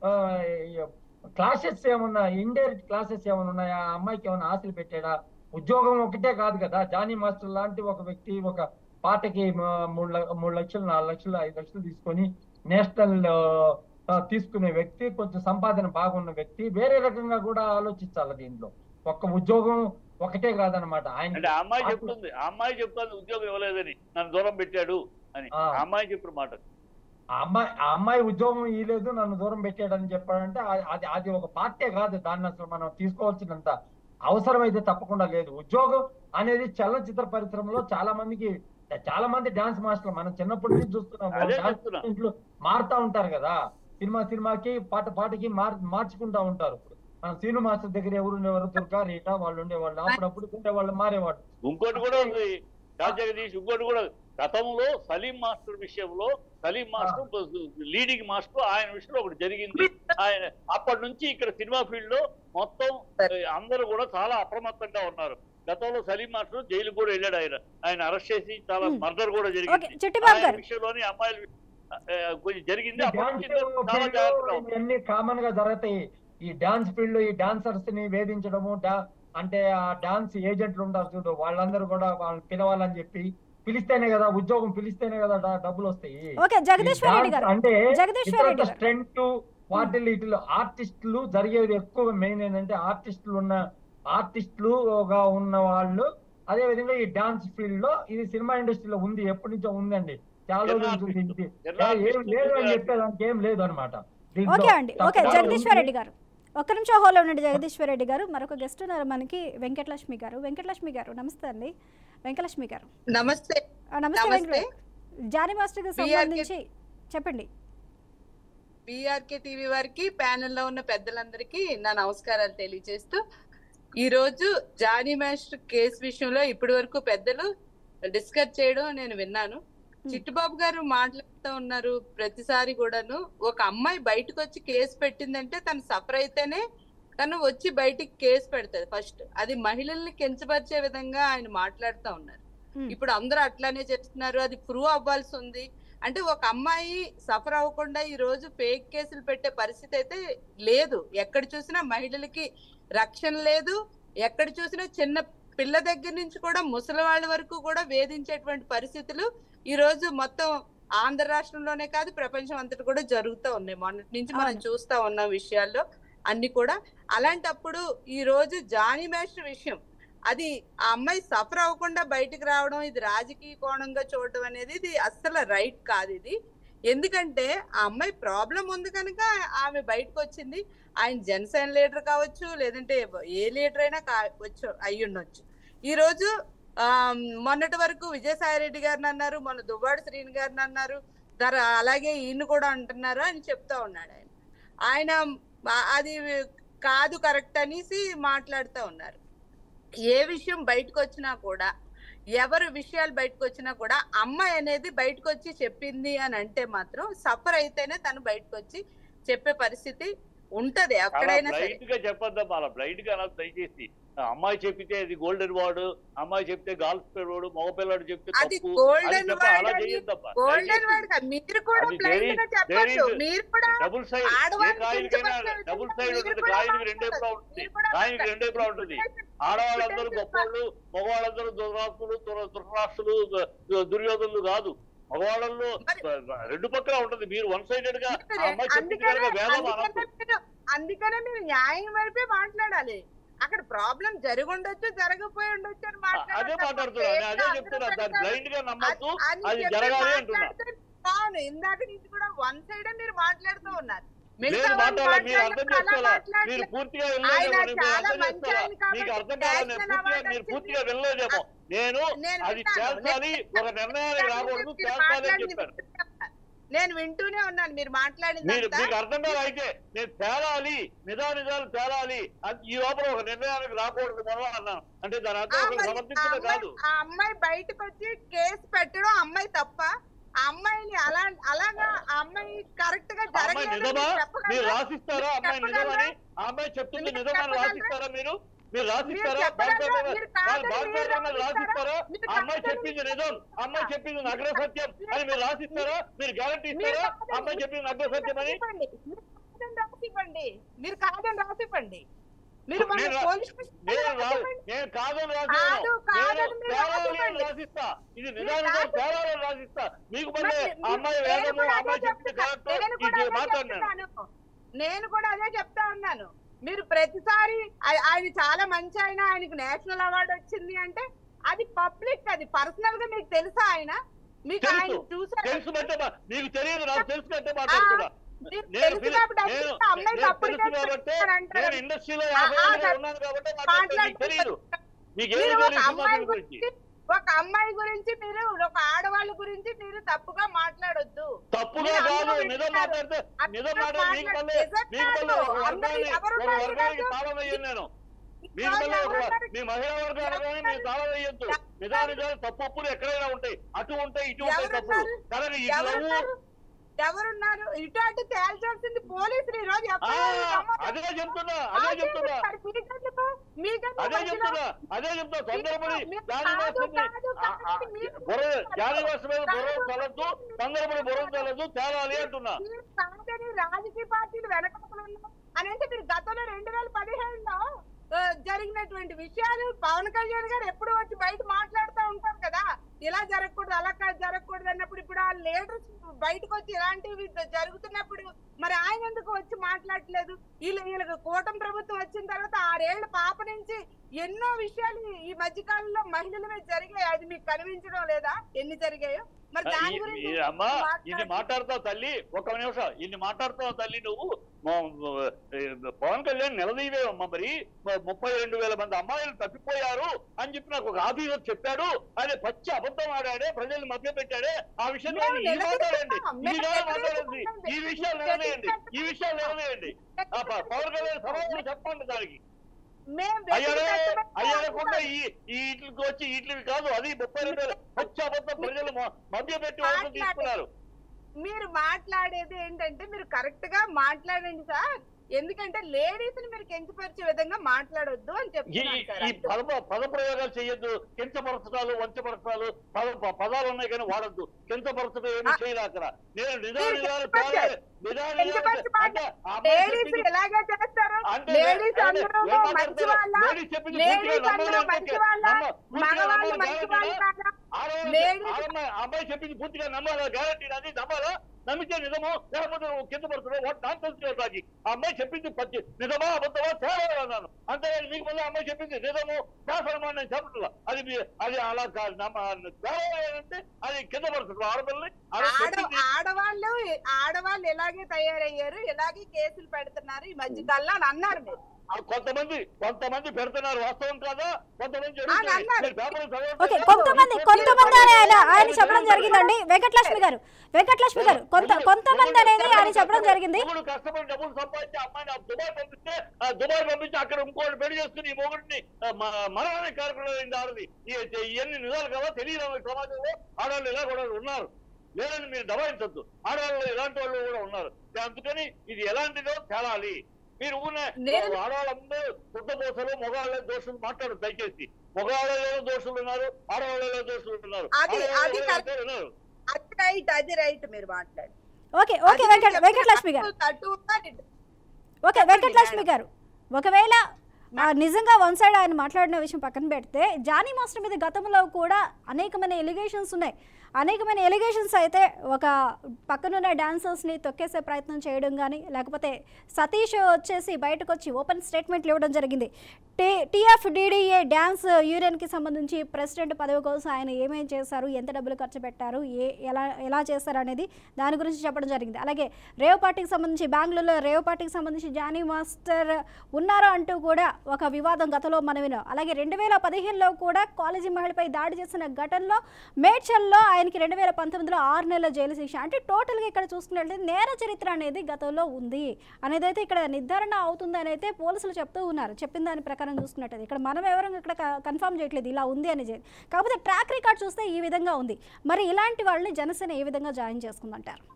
క్లాసెస్ ఏమన్నా ఇండైరెక్ట్ క్లాసెస్ ఏమైనా ఉన్నాయా ఆ అమ్మాయికి ఏమైనా ఆశలు పెట్టాడా ఉద్యోగం ఒకటే కాదు కదా జానీ మాస్టర్ లాంటి ఒక వ్యక్తి ఒక పాటకి మ- మూడు ల- మూడు లక్షలు నాలుగు లక్షలు ఐదు లక్షలు తీసుకొని నేషనల్ ఆ, తీసుకునే వ్యక్తి కొంచెం సంపాదన బాగున్న వ్యక్తి వేరే రకంగా కూడా ఆలోచించాలి దీంట్లో ఒక్క ఉద్యోగం ఒకటే కాదనమాట ఆయన అంటే ఆ అమ్మాయి చెప్తుంది ఆ అమ్మాయి చెప్తుంది ఉద్యోగం ఇవ్వలేదని నన్ను దూరం పెట్టాడు అని ఆ. ఆ అమ్మాయి చెప్పిన మాట ఆ అమ్మాయి ఆ అమ్మాయి ఉద్యోగం ఇవ్వలేదు నన్ను దూరం పెట్టాడని చెప్పాడంటే ఆ- అది అది ఒక పార్టీ కాదు దాన్ని అసలు మనం తీసుకోవాల్సినంత అవసరమైతే తప్పకుండా లేదు ఉద్యోగం అనేది చలనచిత్ర పరిశ్రమలో చాలా మందికి చాలా మంది డాన్స్ మాస్టర్లు మనం చిన్నప్పటి నుంచి చూస్తున్నాం అదే డాన్స్ చెప్తున్నా. ఇంట్లో మారుతా ఉంటారు కదా సినిమా సినిమాకి పాట పాటకి మార్ మార్చుకుంటా ఉంటారు మన సీను మాస్టర్ దగ్గర ఎవరు ఉండేవారు దుర్గా రీటా వాళ్ళు ఉండేవాళ్ళు అప్పుడప్పుడు ఉండేవాళ్ళు మారేవాళ్ళు ఇంకోటి కూడా ఉంది రాజ్ జగదీష్ ఇంకోటి కూడా గతంలో సలీం మాస్టర్ విషయంలో సలీం మాస్టర్ లీడింగ్ మాస్టర్ ఆయన విషయంలో ఒకటి జరిగింది ఆయన అప్పటి నుంచి ఇక్కడ సినిమా ఫీల్డ్ లో మొత్తం ఆ, అందరూ కూడా చాలా అప్రమత్తంగా ఉన్నారు గతంలో సలీం మాస్టర్ జైలు కూడా వెళ్ళాడు ఆయన ఆయన అరెస్ట్ చేసి చాలా Hmm. మర్డర్ కూడా ఓకే జరిగింది చిట్టిబాబు ఆయన గారు విషయంలోని అమ్మాయిలు ఆ, కొంచెం జరిగింది అప్పటి డాన్స్ నుంచి చాలా ఫీల్డ్ జాగ్రత్తగా ఉన్నారు. ఇవన్నీ కామన్ గా జరుగుతాయి ఈ డాన్స్ ఫీల్డ్ లో ఈ డాన్సర్స్ ని వేధించడము డా- అంటే ఆ డాన్స్ ఏజెంట్లు ఉంటారు చూడు వాళ్ళందరూ కూడా వాళ్ళని పిలవాలని చెప్పి పిలిస్తేనే కదా ఉద్యోగం పిలిస్తేనే కదా డా- డబ్బులు వస్తాయి ఓకే జగదీశ్వర్ రెడ్డి గారు అంటే జగదీశ్వర్ రెడ్డి గారు స్ట్రెంట్ వాటిల్లో వీటిలో ఆర్టిస్టులు జరిగేది ఎక్కువ మెయిన్ ఏంటంటే ఆర్టిస్టులు ఉన్న ఆర్టిస్టులుగా ఉన్న వాళ్ళు అదే విధంగా ఈ డాన్స్ ఫీల్డ్ లో ఇది సినిమా ఇండస్ట్రీలో ఉంది ఎప్పటి నుంచో ఉందండి చాలా రోజుల నుంచి ఉంది. ఇది జనరల్ ఏం ఆర్టిస్టులు లేదు అని కూడా- చెప్పేదానికి ఏం లేదు అనమాట ఓకే అండి ఓకే జగదీశ్వర్ రెడ్డి గారు ఒక్క నిమిషం హోలో ఉండండి జగదీశ్వర్ రెడ్డి గారు మరొక గెస్ట్ ఉన్నారు మనకి వెంకటలక్ష్మి గారు వెంకటలక్ష్మి గారు నమస్తే అండి వెంకటలక్ష్మి గారు నమస్తే ఆ, నమస్తే నమస్తే. వెంకట జానీ మాస్టర్కి BRK సంబంధించి చెప్పండి బీఆర్కే టీవీ వారికి ప్యానెల్లో ఉన్న పెద్దలందరికీ నా నమస్కారాలు తెలియజేస్తూ ఈ రోజు జానీ మాస్టర్ కేసు విషయంలో ఇప్పటి వరకు పెద్దలు డిస్కస్ చేయడం నేను విన్నాను చిట్టుబాబు గారు మాట్లాడుతూ ఉన్నారు ప్రతిసారి కూడాను ఒక అమ్మాయి బయటకు వచ్చి కేసు పెట్టిందంటే తను సఫర్ అయితేనే తను వచ్చి బయటికి కేసు పెడతది ఫస్ట్ అది మహిళల్ని కించపరిచే విధంగా ఆయన మాట్లాడుతూ ఉన్నారు Hmm. ఇప్పుడు అందరూ అట్లానే చేస్తున్నారు అది ప్రూవ్ అవ్వాల్సి ఉంది అంటే ఒక అమ్మాయి సఫర్ అవ్వకుండా ఈ రోజు ఫేక్ కేసులు పెట్టే పరిస్థితి అయితే లేదు ఎక్కడ చూసినా మహిళలకి రక్షణ లేదు ఎక్కడ చూసినా చిన్న పిల్ల దగ్గర నుంచి కూడా ముసలి వాళ్ళ వరకు కూడా వేధించేటువంటి పరిస్థితులు ఈ రోజు మొత్తం ఆంధ్ర రాష్ట్రంలోనే కాదు ప్రపంచం అంతటి కూడా జరుగుతూ ఉన్నాయి మొన్నటి నుంచి మనం అవును. చూస్తా ఉన్న విషయాల్లో అన్ని కూడా అలాంటప్పుడు ఈ రోజు జానీ మాస్టర్ విషయం అది ఆ అమ్మాయి సఫర్ అవ్వకుండా బయటికి రావడం ఇది రాజకీయ కోణంగా చూడడం అనేది ఇది అస్సలు రైట్ కాదు ఇది ఎందుకంటే ఆ అమ్మాయి ప్రాబ్లం ఉంది కనుక ఆమె బయటకు వచ్చింది ఆయన జనసేన లీడర్ కావచ్చు లేదంటే ఏ లీడర్ అయినా కావచ్చు అయి ఉండొచ్చు ఈ రోజు ఆ మొన్నటి వరకు విజయసాయి రెడ్డి గారిని అన్నారు మొన్న దువ్వాడు శ్రీని గారిని అన్నారు తర అలాగే ఈయన కూడా అంటున్నారు అని చెప్తా ఉన్నాడు ఆయన ఆయన ఆ- అది కాదు కరెక్ట్ అనేసి మాట్లాడుతూ ఉన్నారు ఏ విషయం బయటకు వచ్చినా కూడా ఎవరి విషయాలు బయటకు వచ్చినా కూడా అమ్మాయి అనేది బయటకు వచ్చి చెప్పింది అని అంటే మాత్రం సఫర్ అయితేనే తను బయటకు వచ్చి చెప్పే పరిస్థితి ఉంటది అలా ఎక్కడైనా సరే బ్లైండ్ గా చెప్పొద్దమ్మా అలా బ్లైండ్ గా అలా దయచేసి అమ్మాయి చెప్పితే అది గోల్డెన్ వార్డు అమ్మాయి చెప్తే గాల్ఫ్ పిల్లవాడు మగ పిల్లాడు చెప్తే అది తప్పు golden అది తప్ప అలా word అని చేయొద్దమ్మా గోల్డెన్ వర్డ్ కాదు మీరు కూడా అది బ్లైండ్ there గా is- చెప్పొచ్చు there is- మీరు కూడా డబుల్ సైడ్ ఏ ఆడవాళ్ళని కాయిన్కైనా కించపరిచే డబుల్ విధంగా సైడ్ మీరు ఉంటుంది కూడా కాయిన్కి రెండు వైపులా మాట్లాడొద్దు. ఉంటుంది మీరు కూడా కాయిన్కి రెండు వైపులా ఉంటుంది ఆడవాళ్ళందరూ గొప్పవాళ్ళు మగవాళ్ళందరూ దుర్రాత్రులు దుర- దుర్రాష్ట్రులు దు- దుర్యోధనులు కాదు మగవాళ్ళల్లో మరి- రెండు పక్కల ఉంటుంది మీరు వన్ సైడెడ్ గా మీరు ఆ అమ్మాయి చెప్పింది అందుకనే కనుక వేదం అందుకనే అనద్దు మీరు- అందుకనే మీరు న్యాయం వైపే మాట్లాడాలి అక్కడ ప్రాబ్లం జరిగి ఉండొచ్చు జరగపోయి ఉండొచ్చు అని అదే మాట్లాడాలి తప్ప మాట్లాడుతున్నా నేను అదే పేర్లు చెప్తున్నా అందరూ దాన్ని పెడతారు. బ్లైండ్ గా నమ్మద్దు అది- అని అది చెప్పి జరగాలి అంటున్నా మాట్లాడితే అవును ఇందాక నుంచి కూడా వన్ సైడ్ మీరు మాట్లాడుతూ ఉన్నారు నేను మిగతా వాళ్ళు మాట్లాడాలి మీరు అర్థం మాట్లాడినప్పుడు అలా చేసుకోవాలా మీరు మాట్లాడలేదు. పూర్తిగా ఆయన వినలేదేమో నేను చాలా అర్థం మంచి చేసుకోవాలా ఆయన కాబట్టి మీకు అర్థం కావాలి నేను నేషనల్ పూర్తిగా అవార్డు మీరు వచ్చింది. పూర్తిగా వినలేదేమో నేను నేను అది విన్నాను. తేల్చాలి ఒక నిర్ణయానికి రాకూడదు మీరు తేల్చాలి అని మాట్లాడింది చెప్పాను వింటూనే ఉన్నాను. నేను వింటూనే ఉన్నాను మీరు మీరు మాట్లాడిందంతా మీకు అర్థం కాదు అయితే నేను తేలాలి నిజా నిజాలు తేలాలి అది ఈ లోపల ఒక నిర్ణయానికి రాకూడదు మనం అన్నాను అంటే దాని ఆ అర్థం ఒకరు మరి ఆ సమర్థించడం అమ్మాయి- కాదు ఆ అమ్మాయి బయటకు వచ్చి కేసు పెట్టడం అమ్మాయి తప్ప ఆ అమ్మాయిని అలా అలాగా ఆ అమ్మాయి కరెక్ట్ గా ఆ అమ్మాయి జరగలేదు నిజమా మీరు మీరు చెప్పగలరా? రాసిస్తారా మీరు అమ్మాయి చెప్పగలరా? నిజమని ఆ అమ్మాయి చెప్తుంది మీరు నిజమని చెప్పగలరా? రాసిస్తారా మీరు మీరు మీరు రాసిస్తారా చెప్పగలరా? బాధ్యత మీరు కాదని బాధ్యత మీరు రాసిస్తారా మీరు ఆ అమ్మాయి కాదని చెప్పింది మీరు నిజం ఆ అమ్మాయి చెప్పింది నగ్న సత్యం అని మీరు రాసిస్తారా మీరు గ్యారంటీ మీరు ఇస్తారా కాదని- ఆ అమ్మాయి చెప్పింది నగ్న సత్యం అని రాసివ్వండి. మీరు కాదని రాసివ్వండి మీరు కాదని రాసివ్వండి మీరు మన నేను రా- పోలీస్ స్టేషన్ నేను రా- రాసివ్వండి. నేను కాదని కాదు, రాసిస్తాను కాదని నేను మీరు తేలాలి అని రాసివ్వండి. రాసిస్తా ఇది మీరు నిజానిజం రాసి- తేలాలని రాసిస్తా మీకు మళ్ళీ మరి ఆ అమ్మాయి నేను వేదము కూడా ఆ అదే అమ్మాయి చెప్పింది చెప్తున్నా. కరెక్ట్ నేను కూడా ఇది అదే మాట్లాడినాను చెప్తున్నాను. నేను కూడా అదే చెప్తా ఉన్నాను మీరు ప్రతిసారి ఆయ- ఆయన చాలా మంచి ఆయన ఆయనకు నేషనల్ అవార్డు వచ్చింది అంటే అది పబ్లిక్ అది పర్సనల్ గా మీకు తెలుసా ఆయన మీకు తెలుసు. ఆయన చూసారు తెలుసు అంటే మా- మీకు తెలియదు నాకు తెలుసు అంటే మాట్లాడుతున్నా మీకు నేను తెలుసు ఫిలి- కాబట్టి నేను అప్పుడు అమ్మాయికి నేను అప్పుడు తెలుసు కాబట్టి అంటారు. నేను ఇండస్ట్రీలో యాభై ఆ, ఆ, ఏళ్ళుగా ఉన్నాను కాబట్టి మాట్లాడుతున్నా. మీకు తెలియదు మీకు ఏమి మీరు తెలియదు ఒక సినిమా అమ్మాయి ఫీల్డ్ గురించి గురించి ఒక అమ్మాయి గురించి మీరు ఒక ఆడవాళ్ళ గురించి మీరు తప్పుగా మాట్లాడొద్దు తప్పుగా మీరు కాదు అందరూ నిజం వింటున్నారు. మాట్లాడితే నిజం అందరూ మాట్లాడితే మీకు మళ్ళీ నిజం మీకు మళ్ళీ కాదు. ఒక అందరూ వర్గాన్ని ఎవరు ఒక వర్గానికి మాట్లాడరు? తాళం వేయను నేను మీరు ఈరోజు మళ్ళీ ఒక ఎవరు మీ మహిళా వర్గాన్ని మీరు తాళం వేయొద్దు నిజానిజాలు తప్పులు ఎక్కడైనా ఉంటాయి అటు ఉంటాయి ఇటు ఉంటాయి తప్పులు ఎవరున్నారు? కానీ ఈ లవ్ ఎవరున్నారు ఎవరున్నారు ఇటు అటు తేల్చాల్సింది పోలీసులు ఈ రోజు ఆ, అదే చెప్తున్నా అదే చెప్తున్నా అదే చెప్తున్నా అదే చెప్తున్నా తొందరపడి మీరు జానీ కాదు, వాసుని కాదు, కాదు, మీరు బుర్ర జానీ కాదు, వాసు మీద బుర్ర కాదు. చల్లద్దు తొందరపడి బుర్ర చల్లద్దు తేలాలి అంటున్నా మీరు కాదని రాజకీయ పార్టీలు వెనకముకలు ఉన్నాం అని అంటే మీరు గతంలో రెండు వేల పదిహేడులో ఆ, జరిగినటువంటి విషయాలు పవన్ కళ్యాణ్ గారు ఎప్పుడు వచ్చి బయట మాట్లాడుతూ ఉంటారు కదా ఇలా జరగకూడదు అలా కాదు జరగకూడదు అన్నప్పుడు ఇప్పుడు ఆ లీడర్స్ బయటకు వచ్చి ఇలాంటివి జరుగుతున్నప్పుడు మరి ఆయన ఎందుకు వచ్చి మాట్లాడట్లేదు వీళ్ళు వీళ్ళకి కూటమి ప్రభుత్వం వచ్చిన తర్వాత ఆరేళ్ల పాప నుంచి ఎన్నో విషయాలు ఈ మధ్య కాలంలో మహిళల మీద జరిగాయి అది మీకు కనిపించడం లేదా ఎన్ని జరిగాయో మరి దాని ఈ- గురించి ఈ అమ్మా మాట్లాడు. ఇన్ని మాట్లాడతావు తల్లి ఒక నిమిషం ఇన్ని మాట్లాడుతావు తల్లి నువ్వు మా- ఏ, పవన్ కళ్యాణ్ నిలదీవే అమ్మ మరి మ- ముప్పై రెండు వేల మంది అమ్మాయిలు తప్పిపోయారు అని చెప్పి నాకు ఒక ఆఫీసర్ చెప్పాడు అని పచ్చి అబద్ధం ఆడాడే ప్రజల్ని మధ్య పెట్టాడే ఆ విషయం మేము ఇది మాట్లాడండి నిలదీస్తున్నాం. ఇది మేము కాదు మాట్లాడండి నిలదీస్తున్నాం. ఈ విషయాలు నిలదీయండి ఈ విషయాలు నిలదీయండి ఆ ప- పవన్ కళ్యాణ్ సమాధానం చెప్పండి దానికి మేము అయ్యారే వ్యక్తిగతమైన అయ్యారకుండా ఈ ఈ ఇట్లకి వచ్చి ఇట్లవి కాదు అది ముప్పై రెండు వేల పచ్చి అబద్ధం ప్రజలు మ- మధ్య పెట్టి వరకు తీసుకున్నారు మీరు మాట్లాడేది ఏంటంటే మీరు కరెక్ట్ గా మాట్లాడండి సార్ ఎందుకంటే లేడీస్ ని మీరు కించపరిచే విధంగా మాట్లాడొద్దు అని ఈ చెప్తున్నాను సార్ ఈ పద పద ప్రయోగాలు చేయొద్దు కించపరచడాలు వంచపరచడాలు పద ప- పదాలు ఉన్నాయి కానీ వాడద్దు కించపరచడం ఏమి ఆ. చేయలే అక్కడ నేను నిజా మీరు నిజాలు కించపరిచారు. తేలే- నిజా నిజాలు కించపరిచి తే- అంటే ఆ అమ్మాయి లేడీస్ చెప్పింది- ఎలాగే చేస్తారు అంటే లేడీస్ అంటే అందరూ ఏం మంచి మాట్లాడతారు? వాళ్ళ లేడీస్ చెప్పింది పూర్తిగా లేడీస్ అందరూ నమ్మాలి మంచి అంటే వాళ్ళ నమ్మ- పూర్తిగా మగవాళ్ళు నమ్మాలి మంచి వాళ్ళు గ్యారెంటీనా? కాదా ఆడవాళ్ళు లేడీస్ ఆడమ్మాయి ఆ అమ్మాయి చెప్పింది పూర్తిగా నమ్మాలా గ్యారంటీ అది నమ్మాలా నమ్మితే నిజమో లేకపోతే నువ్వు కింద పడుతున్నావు వాట్ నాన్ సెన్స్ బాకి ఆ అమ్మాయి చెప్పింది పచ్చి నిజమా అబద్ధమా తేడా అన్నాను అంతే మీకు మళ్ళీ ఆ అమ్మాయి చెప్పింది నిజము శాసనమా నేను చెప్పట్లా అది మీ- అది అలా కాదు నమ్మ తేడా అంటే అది కింద పడుతుంది ఆడపిల్లని ఆడ ఆడ చెప్పింది ఆడవాళ్ళు ఆడవాళ్ళు ఎలాగే తయారయ్యారు ఎలాగే కేసులు పెడుతున్నారు ఈ మధ్య కాలంలో అని అన్నారు మీరు ఆ కొంతమంది కొంతమంది పెడుతున్నారు వాస్తవం కాదా కొంతమంది ఆ, జరుగుతున్నాయి. అన్నారు. మీరు పేపర్లు చదవండి. ఓకే కొంతమంది కొంతమంది అని ఆయన ఆయన చెప్పడం జరిగిందండి వెంకటలక్ష్మి గారు వెంకటలక్ష్మి గారు కొంత కొంతమంది అనేది ఆయన చెప్పడం జరిగింది మొగుడు కష్టపడి డబ్బులు సంపాదించి అమ్మాయిని ఆ దుబాయ్ పంపిస్తే ఆ దుబాయ్ పంపించి అక్కడ ఇంకోటి పెళ్లి చేసుకుని ఈ మొగుడిని ఆ, మ- మరణాన్ని కార్యక్రమం అయింది ఆడది ఈ- ఇవన్నీ నిజాలు కదా తెలియదు ఈ సమాజంలో ఆడవాళ్ళు ఇలా కూడా ఉన్నారు లేదని మీరు దబాయించద్దు ఆడవాళ్ళు ఇలాంటి వాళ్ళు కూడా ఉన్నారు అందుకని ఇది ఎలాంటిదో తేలాలి మీరు ఊనే నేను- ఆడవాళ్ళందరూ బుద్ధపోసలు మగవాళ్ళ దోషులు మాట్లాడు దయచేసి మగవాళ్ళలో దోషులు ఉన్నారు ఆడవాళ్ళలో దోషులు ఉన్నారు అది- అది ఆడవాళ్ళలో కరెక్ట్. ఉన్నారు అది రైట్ అది రైట్ మీరు మాట్లాడు ఓకే ఓకే వెంకట వెంకటలక్ష్మి గారు తట్టు ఉన్నది. ఓకే వెంకటలక్ష్మి గారు ఒకవేళ ఆ, నిజంగా వన్ సైడ్ ఆయన మాట్లాడిన విషయం పక్కన పెడితే జానీ మాస్టర్ మీద గతంలో కూడా అనేకమైన ఎలిగేషన్స్ ఉన్నాయి అనేకమైన ఎలిగేషన్స్ అయితే ఒక పక్కనున్న డాన్సర్స్ని తొక్కేసే ప్రయత్నం చేయడం కానీ లేకపోతే సతీష్ వచ్చేసి బయటకు వచ్చి ఓపెన్ స్టేట్మెంట్లు ఇవ్వడం జరిగింది టీ టీఎఫ్డిడిఏ డ్యాన్స్ యూనియన్కి సంబంధించి ప్రెసిడెంట్ పదవి కోసం ఆయన ఏమేం చేశారు ఎంత డబ్బులు ఖర్చు పెట్టారు ఏ ఎలా ఎలా చేస్తారు అనేది దాని గురించి చెప్పడం జరిగింది అలాగే రేవ్ పార్టీకి సంబంధించి బెంగళూరులో రేవ్ పార్టీకి సంబంధించి జానీ మాస్టర్ ఉన్నారు అంటూ కూడా ఒక వివాదం గతంలో మనం విన్నాం అలాగే రెండు వేల పదిహేనులో కూడా కాలేజీ మహిళపై దాడి చేసిన ఘటనలో మేడ్చల్లో ఆయనకి రెండు వేల పంతొమ్మిదిలో ఆరు నెలల జైలు శిక్ష అంటే టోటల్గా ఇక్కడ చూసుకున్నట్లయితే నేర చరిత్ర అనేది గతంలో ఉంది అనేది అయితే ఇక్కడ నిర్ధారణ అవుతుందని అయితే పోలీసులు చెప్తూ ఉన్నారు చెప్పిన దాని ప్రకారం చూసుకున్నట్టయితే ఇక్కడ మనం ఎవరు ఇక్కడ కన్ఫర్మ్ చేయట్లేదు ఇలా ఉంది అని చెప్పి. కాకపోతే ట్రాక్ రికార్డ్ చూస్తే ఈ విధంగా ఉంది మరి ఇలాంటి వాళ్ళని జనసేన ఏ విధంగా జాయిన్ చేసుకుందంటారు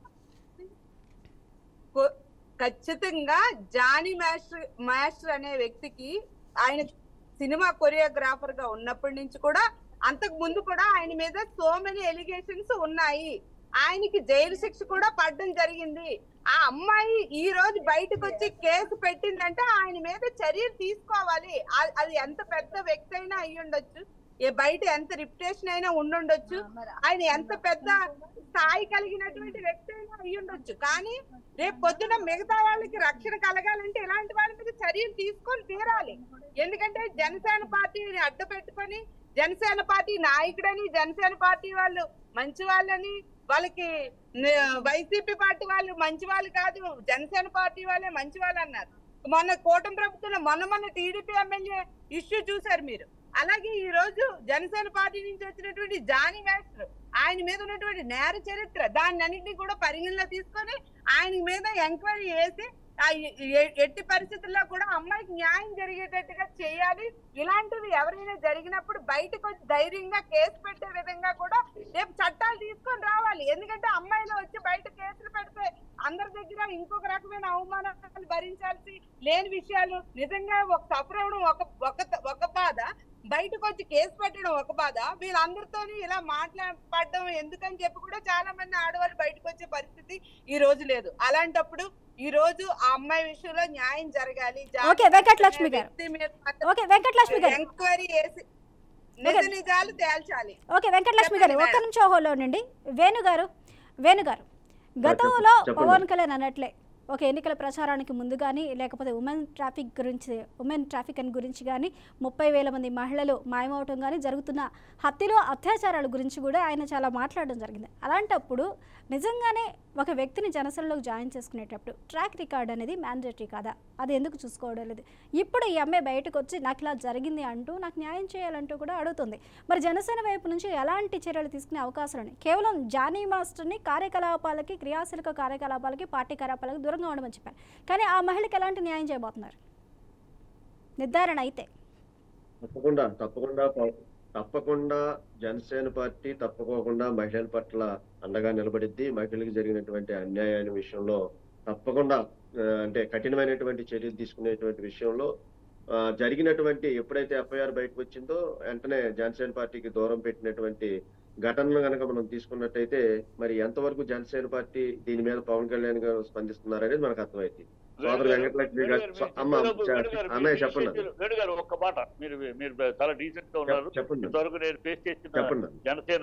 కొ- ఖచ్చితంగా జానీ మాస్టర్ మాస్టర్ అనే వ్యక్తికి ఆయన సినిమా కొరియోగ్రాఫర్ గా ఉన్నప్పటి నుంచి కూడా అంతకు ముందు కూడా ఆయన మీద సో మెనీ ఎలిగేషన్స్ ఉన్నాయి ఆయనకి జైలు శిక్ష కూడా పడడం జరిగింది ఆ అమ్మాయి ఈ రోజు బయటకు వచ్చి కేసు పెట్టిందంటే ఆయన మీద చర్యలు తీసుకోవాలి ఆ- అది ఎంత పెద్ద వ్యక్తి అయినా అయి ఉండొచ్చు ఏ బయట ఎంత రిప్యుటేషన్ అయినా ఉండుండొచ్చు ఆయన ఎంత పెద్ద స్థాయి కలిగినటువంటి వ్యక్తి అయినా అయి ఉండొచ్చు కానీ రేపు పొద్దున మిగతా వాళ్ళకి రక్షణ కలగాలంటే ఇలాంటి వాళ్ళ మీద చర్యలు తీసుకొని తీరాలి ఎందుకంటే జనసేన పార్టీని అడ్డు పెట్టుకొని జనసేన పార్టీ నాయకుడని జనసేన పార్టీ వాళ్ళు మంచి వాళ్ళని వాళ్ళకి వైసీపీ పార్టీ వాళ్ళు మంచి వాళ్ళు కాదు జనసేన పార్టీ వాళ్ళే మంచి వాళ్ళు అన్నారు మొన్న కూటమి ప్రభుత్వంలో మొన్న మొన్న టీడీపీ ఎమ్మెల్యే ఇష్యూ చూశారు మీరు అలాగే ఈ రోజు జనసేన పార్టీ నుంచి వచ్చినటువంటి జానీ మాస్టర్ ఆయన మీద ఉన్నటువంటి నేర చరిత్ర దాన్ని అన్నింటినీ కూడా పరిగణలో తీసుకొని ఆయన మీద ఎంక్వైరీ చేసి ఆ ఎ- ఎ- ఎట్టి పరిస్థితుల్లో కూడా అమ్మాయికి న్యాయం జరిగేటట్టుగా చేయాలి ఇలాంటివి ఎవరైనా జరిగినప్పుడు బయటకు వచ్చి ధైర్యంగా కేసు పెట్టే విధంగా కూడా రేపు చట్టాలు తీసుకొని రావాలి ఎందుకంటే అమ్మాయిలు వచ్చి బయట కేసులు పెడితే అందరి దగ్గర ఇంకొక రకమైన అవమానాలు భరించాల్సి లేని విషయాలు నిజంగా ఒక సఫర్ అవడం ఒక ఒక ఒక బాధ బయటకు వచ్చి కేసు పెట్టడం ఒక బాధ వీళ్ళందరితోని ఇలా మాట్లాడడం ఎందుకని చెప్పి కూడా చాలా మంది ఆడవాళ్ళు బయటకు వచ్చే పరిస్థితి ఈ రోజు లేదు అలాంటప్పుడు ఈ రోజు ఆ అమ్మాయి విషయంలో న్యాయం జరగాలి ఓకే, వెంకటలక్ష్మి గారు. ఓకే వెంకటలక్ష్మి గారు ఎంక్వైరీ చేసి నిజ నిజాలు తేల్చాలి ఓకే వెంకటలక్ష్మి గారు చెప్పండి ఒక్క నిమిషం హోల్లో ఉండండి వేణు గారు వేణు గారు గతంలో చెప్పండి. పవన్ కళ్యాణ్ అన్నట్లే ఒక ఎన్నికల ప్రచారానికి ముందు కానీ లేకపోతే ఉమెన్ ట్రాఫిక్ గురించి ఉమెన్ ట్రాఫిక్ అని గురించి కానీ ముప్పై వేల మంది మహిళలు మాయమవటం కానీ జరుగుతున్న హత్యలు అత్యాచారాల గురించి కూడా ఆయన చాలా మాట్లాడడం జరిగింది అలాంటప్పుడు నిజంగానే ఒక వ్యక్తిని జనసేనలోకి జాయిన్ చేసుకునేటప్పుడు ట్రాక్ రికార్డ్ అనేది మ్యాండేటరీ కాదా అది ఎందుకు చూసుకోవడం లేదు ఇప్పుడు ఈ అమ్మాయి బయటకు వచ్చి నాకు ఇలా జరిగింది అంటూ నాకు న్యాయం చేయాలంటూ కూడా అడుగుతుంది మరి జనసేన వైపు నుంచి ఎలాంటి చర్యలు తీసుకునే అవకాశాలు ఉన్నాయి కేవలం జానీ మాస్టర్ని కార్యకలాపాలకి క్రియాశీలక కార్యకలాపాలకి పార్టీ కార్యకలాపాలకి దూరంగా ఉండమని చెప్పారు కానీ ఆ మహిళకి ఎలాంటి న్యాయం చేయబోతున్నారు నిర్ధారణ అయితే తప్పకుండా తప్పకుండా ప- తప్పకుండా జనసేన పార్టీ తప్పకోకుండా మహిళల పట్ల అండగా నిలబడిద్ది మహిళలకు జరిగినటువంటి అన్యాయాల విషయంలో తప్పకుండా ఆ, అంటే కఠినమైనటువంటి చర్యలు తీసుకునేటువంటి విషయంలో ఆ, జరిగినటువంటి ఎప్పుడైతే ఎఫ్ఐఆర్ బయటకు వచ్చిందో వెంటనే జనసేన పార్టీకి దూరం పెట్టినటువంటి ఘటనను కనుక మనం తీసుకున్నట్టయితే మరి ఎంతవరకు జనసేన పార్టీ దీని మీద పవన్ కళ్యాణ్ గారు స్పందిస్తున్నారనేది మనకు అర్థమైంది సోదరు వెంకటలక్ష్మి గారు అమ్మ అన్నయ్య చెప్పండి వేణు గారు ఒక్క మాట మీరు మీరు చాలా డీసెంట్ గా ఉన్నారు చెప్పండి ఇంతవరకు నేను ఫేస్ చేసిన చెప్పండి జనసేన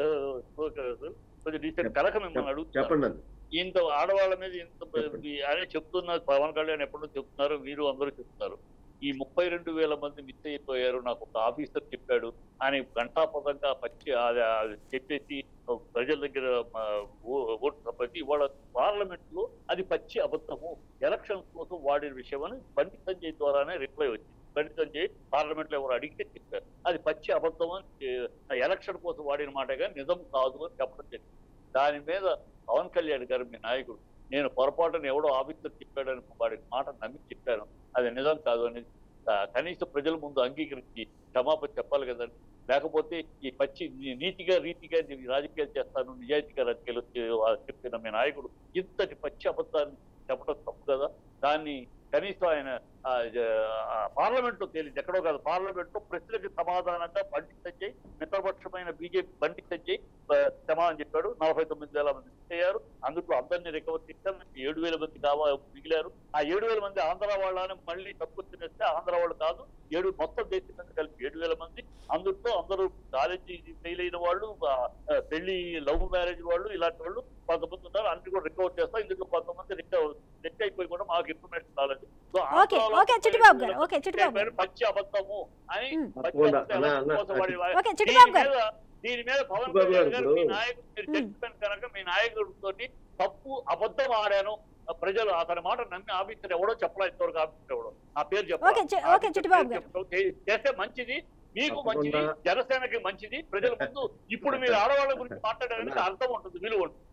కొంచెం డీసెంట్ కలక మిమ్మల్ని అడుగుతున్నాను చెప్పండి అన్న. ఇంత ఆడవాళ్ళ మీద ఇంత చెప్పండి. అనే చెప్తున్నారు పవన్ కళ్యాణ్ ఎప్పుడో చెప్తున్నారు మీరు అందరూ చెప్తున్నారు ఈ ముప్పై రెండు వేల మంది మిస్ అయిపోయారు నాకు ఒక ఆఫీసర్ చెప్పాడు అని గంటాపదంగా పచ్చి అది- అది చెప్పేసి ప్రజల దగ్గర ఆ, ఓ- ఓటు సంపాదించి ఇవాళ పార్లమెంట్ లో అది పచ్చి అబద్ధము ఎలక్షన్స్ కోసం వాడిన విషయం అని బండి సంజయ్ ద్వారానే రిప్లై వచ్చింది బండి సంజయ్ పార్లమెంట్ లో ఎవరు అడిగితే చెప్పారు అది పచ్చి అబద్ధం అని ఆ, ఎలక్షన్ కోసం వాడిన మాటగా నిజం కాదు అని చెప్పడం జరిగింది దాని మీద పవన్ కళ్యాణ్ గారు మీ నాయకుడు నేను పొరపాటున ఎవడో ఆఫీసర్ చెప్పాడని వాడి మాట నమ్మి చెప్పాను అది నిజం కాదు అని ఆ, కనీసం ప్రజల ముందు అంగీకరించి క్షమాపణ చెప్పాలి కదండి లేకపోతే ఈ పచ్చి నీ- నీతిగా రీతిగా నేను రాజకీయాలు చేస్తాను నిజాయితీగా రాజకీయాలు చే- ఆ చెప్పిన మీ నాయకుడు ఇంతటి పచ్చి అబద్ధాన్ని చెప్పడం తప్పు కదా దాన్ని కనీసం ఆయన పార్లమెంట్ లో తేలింది ఎక్కడో కాదు పార్లమెంట్ లో ప్రశ్నలకు సమాధానంగా బండి సంజయ్ మిత్రపక్షమైన బీజేపీ బండి సంజయ్ ఆ, సమాధానం చెప్పాడు నలభై తొమ్మిది వేల మంది మిస్ అయ్యారు అందులో అందరినీ రికవర్ చేశారు ఏడు వేల మంది కావా మిగిలారు ఆ ఏడు వేల మంది ఆంధ్ర వాళ్ళని మళ్ళీ తక్కువ తినేస్తే ఆంధ్ర వాళ్ళు కాదు ఏడు మొత్తం దేశం మీద కలిపి ఏడు వేల మంది అందులో అందరూ కాలేజీ ఫెయిల్ అయిన వాళ్ళు ఆ, ఆ, పెళ్లి లవ్ మ్యారేజ్ వాళ్ళు ఇలాంటి వాళ్ళు కొంతమంది ఉన్నారు అన్ని కూడా రికవర్ చేస్తాం ఇందులో కొంతమంది రికవర్ నెక్ అయిపోయి కూడా మాకు ఇన్ఫర్మేషన్ రాలేదు సో ఓకే ఆంధ్రాలో ఓకే చిట్టిబాబు గారు ఓకే చిట్టిబాబు గారు పేరు పచ్చి అబద్ధము అని ఉమ్. పచ్చి తప్పకుండా. అబద్ధం అలా, ఎలా అలా, మోసపడి వా- ఓకే దీని చిట్టిబాబు గారు మీద దీని మీద పవన్ చిట్టిబాబు కళ్యాణ్ గారు గారు మీ ఇప్పుడు- నాయకుడు మీరు ఉమ్. చెప్పాను కనుక మీ నాయకుడితో తప్పు అబద్ధం ఆడాను ఆ ప్రజలు అతని మాట నమ్మి ఆఫీసర్ ఎవడో చెప్పలే ఇంతవరకు ఆఫీసర్ ఎవడో నా పేరు ఓకే, చి- ఓకే, చిట్టిబాబు గారు. చేస్తే మంచిది మీకు తప్పకుండా. మంచిది జనసేనకి మంచిది ప్రజల ముందు ఇప్పుడు మీరు ఆడవాళ్ళ గురించి మాట్లాడడానికి అర్థం ఉంటుంది విలువ ఉంటుంది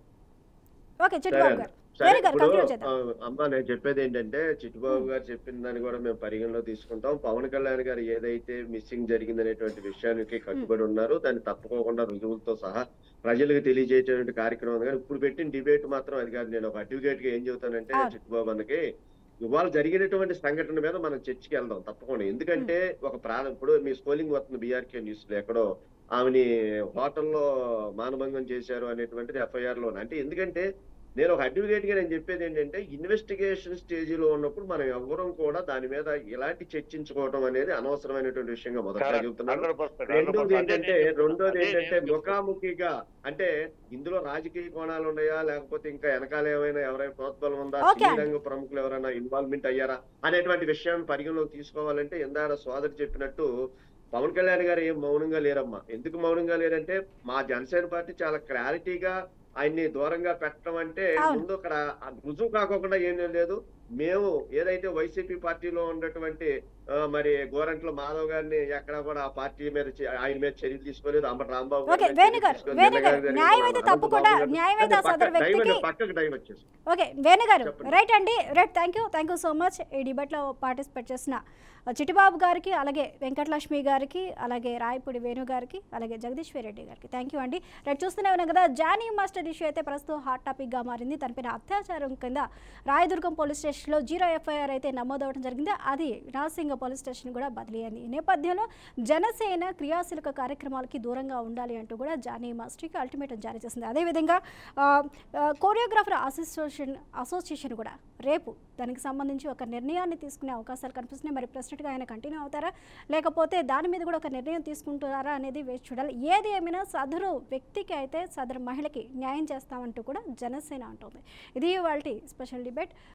ఓకే చిట్టిబాబు సరే గారు సరే వేరే గారు ఇప్పుడు కంక్లూడ్ చేద్దాం ఆ, అమ్మ నేను చెప్పేది ఏంటంటే చిట్టుబాబు గారు చెప్పిన దాన్ని కూడా మేము పరిగణలో తీసుకుంటాం పవన్ కళ్యాణ్ గారు ఏదైతే మిస్సింగ్ జరిగిందనేటువంటి విషయానికి కట్టుబడి ఉన్నారు దాన్ని తప్పుకోకుండా రుజువులతో సహా ప్రజలకు తెలియజేసేటువంటి కార్యక్రమం ఉంది కానీ ఇప్పుడు పెట్టిన డిబేట్ మాత్రం అది కాదు నేను ఒక అడ్వకేట్ గా ఏం చెబుతానంటే అవును. చిట్టుబాబు అన్నకి ఇవాళ జరిగినటువంటి సంఘటన మీద మనం చర్చకి వెళ్దాం తప్పకుండా ఎందుకంటే ఒక ప్రాణ ఇప్పుడు మీ స్కోలింగ్ వస్తుంది బీఆర్కే న్యూస్ లో ఎక్కడో ఆమెని హోటల్లో మానభంగం చేశారు అనేటువంటిది ఎఫ్ఐఆర్ లో అంటే ఎందుకంటే నేను ఒక అడ్వకేట్ గా నేను చెప్పేది ఏంటంటే ఇన్వెస్టిగేషన్ స్టేజ్ లో ఉన్నప్పుడు మనం ఎవ్వరం కూడా దాని మీద ఇలాంటి చర్చించుకోవడం అనేది అనవసరమైనటువంటి విషయంగా మొదటగా చెబుతున్నాను రెండోది ఏంటంటే రెండోది ఏంటంటే ముఖాముఖిగా అంటే ఇందులో రాజకీయ కోణాలు ఉన్నాయా లేకపోతే ఇంకా వెనకాల ఏమైనా ఎవరైనా ప్రోత్బలం ఉందా Okay సినీ అండి. రంగ ప్రముఖులు ఎవరైనా ఇన్వాల్వ్మెంట్ అయ్యారా అనేటువంటి విషయాన్ని పరిగణలోకి తీసుకోవాలంటే ఇందాక సోదరు చెప్పినట్టు పవన్ కళ్యాణ్ గారు ఏం మౌనంగా లేరమ్మా ఎందుకు మౌనంగా లేరంటే మా జనసేన పార్టీ చాలా క్లారిటీగా ఆయన్ని దూరంగా పెట్టడం అంటే అవును. ముందు అక్కడ ఆ రుజువు కాకోకుండా ఏం లేదు మేము ఏదైతే వైసీపీ పార్టీలో ఉన్నటువంటి ఆ, మరి గోరంట్ల మాధవ్ గారిని ఎక్కడ కూడా ఆ పార్టీ మీద చే- ఆయన మీద చర్యలు తీసుకోలేదు అంబటి రాంబాబు గారి ఓకే మీద వేణు చర్యలు గారు తీసుకోలేదు. వేణు నిన్న గారు జరిగిన న్యాయం మన అయితే అనంతబాబు తప్పకుండా గారు- న్యాయం అయితే ఆ పక్క- సదరు డైవర్ట్ వ్యక్తికి పక్కకు డైవ్ వచ్చేసి ఓకే వేణు గారు చెప్పండి. రైట్ అండి right thank you thank you so much ఈ డిబేట్లో పార్టిసిపేట్ చేసిన చిట్టిబాబు గారికి అలాగే వెంకటలక్ష్మి గారికి అలాగే రాయపూడి వేణు గారికి అలాగే జగదీశ్వర్ రెడ్డి గారికి థ్యాంక్ యూ అండి రైట్ చూస్తూనే ఉన్నాం కదా జానీ మాస్టర్ ఇష్యూ అయితే ప్రస్తుతం హాట్ టాపిక్గా మారింది తనపైన అత్యాచారం కింద రాయదుర్గం పోలీస్ స్టేషన్లో జీరో ఎఫ్ఐఆర్ అయితే నమోదవడం జరిగింది అది నాసింగ పోలీస్ స్టేషన్ కూడా బదిలీ అయింది ఈ నేపథ్యంలో జనసేన క్రియాశీలక కార్యక్రమాలకి దూరంగా ఉండాలి అంటూ కూడా జానీ మాస్టర్కి అల్టిమేటం జారీ చేసింది అదేవిధంగా ఆ, ఆ, కోరియోగ్రాఫర్ అసోసియేషన్ అసోసియేషన్ కూడా రేపు దానికి సంబంధించి ఒక నిర్ణయాన్ని తీసుకునే అవకాశాలు కనిపిస్తున్నాయి మరి ప్రెసిడెంట్గా ఆయన కంటిన్యూ అవుతారా లేకపోతే దాని మీద కూడా ఒక నిర్ణయం తీసుకుంటారా అనేది వేచి చూడాలి ఏది ఏమైనా సదరు వ్యక్తికి అయితే సదరు మహిళకి న్యాయం చేస్తామంటూ కూడా జనసేన అంటోంది ఇది వాళ్ళ స్పెషల్ డిబేట్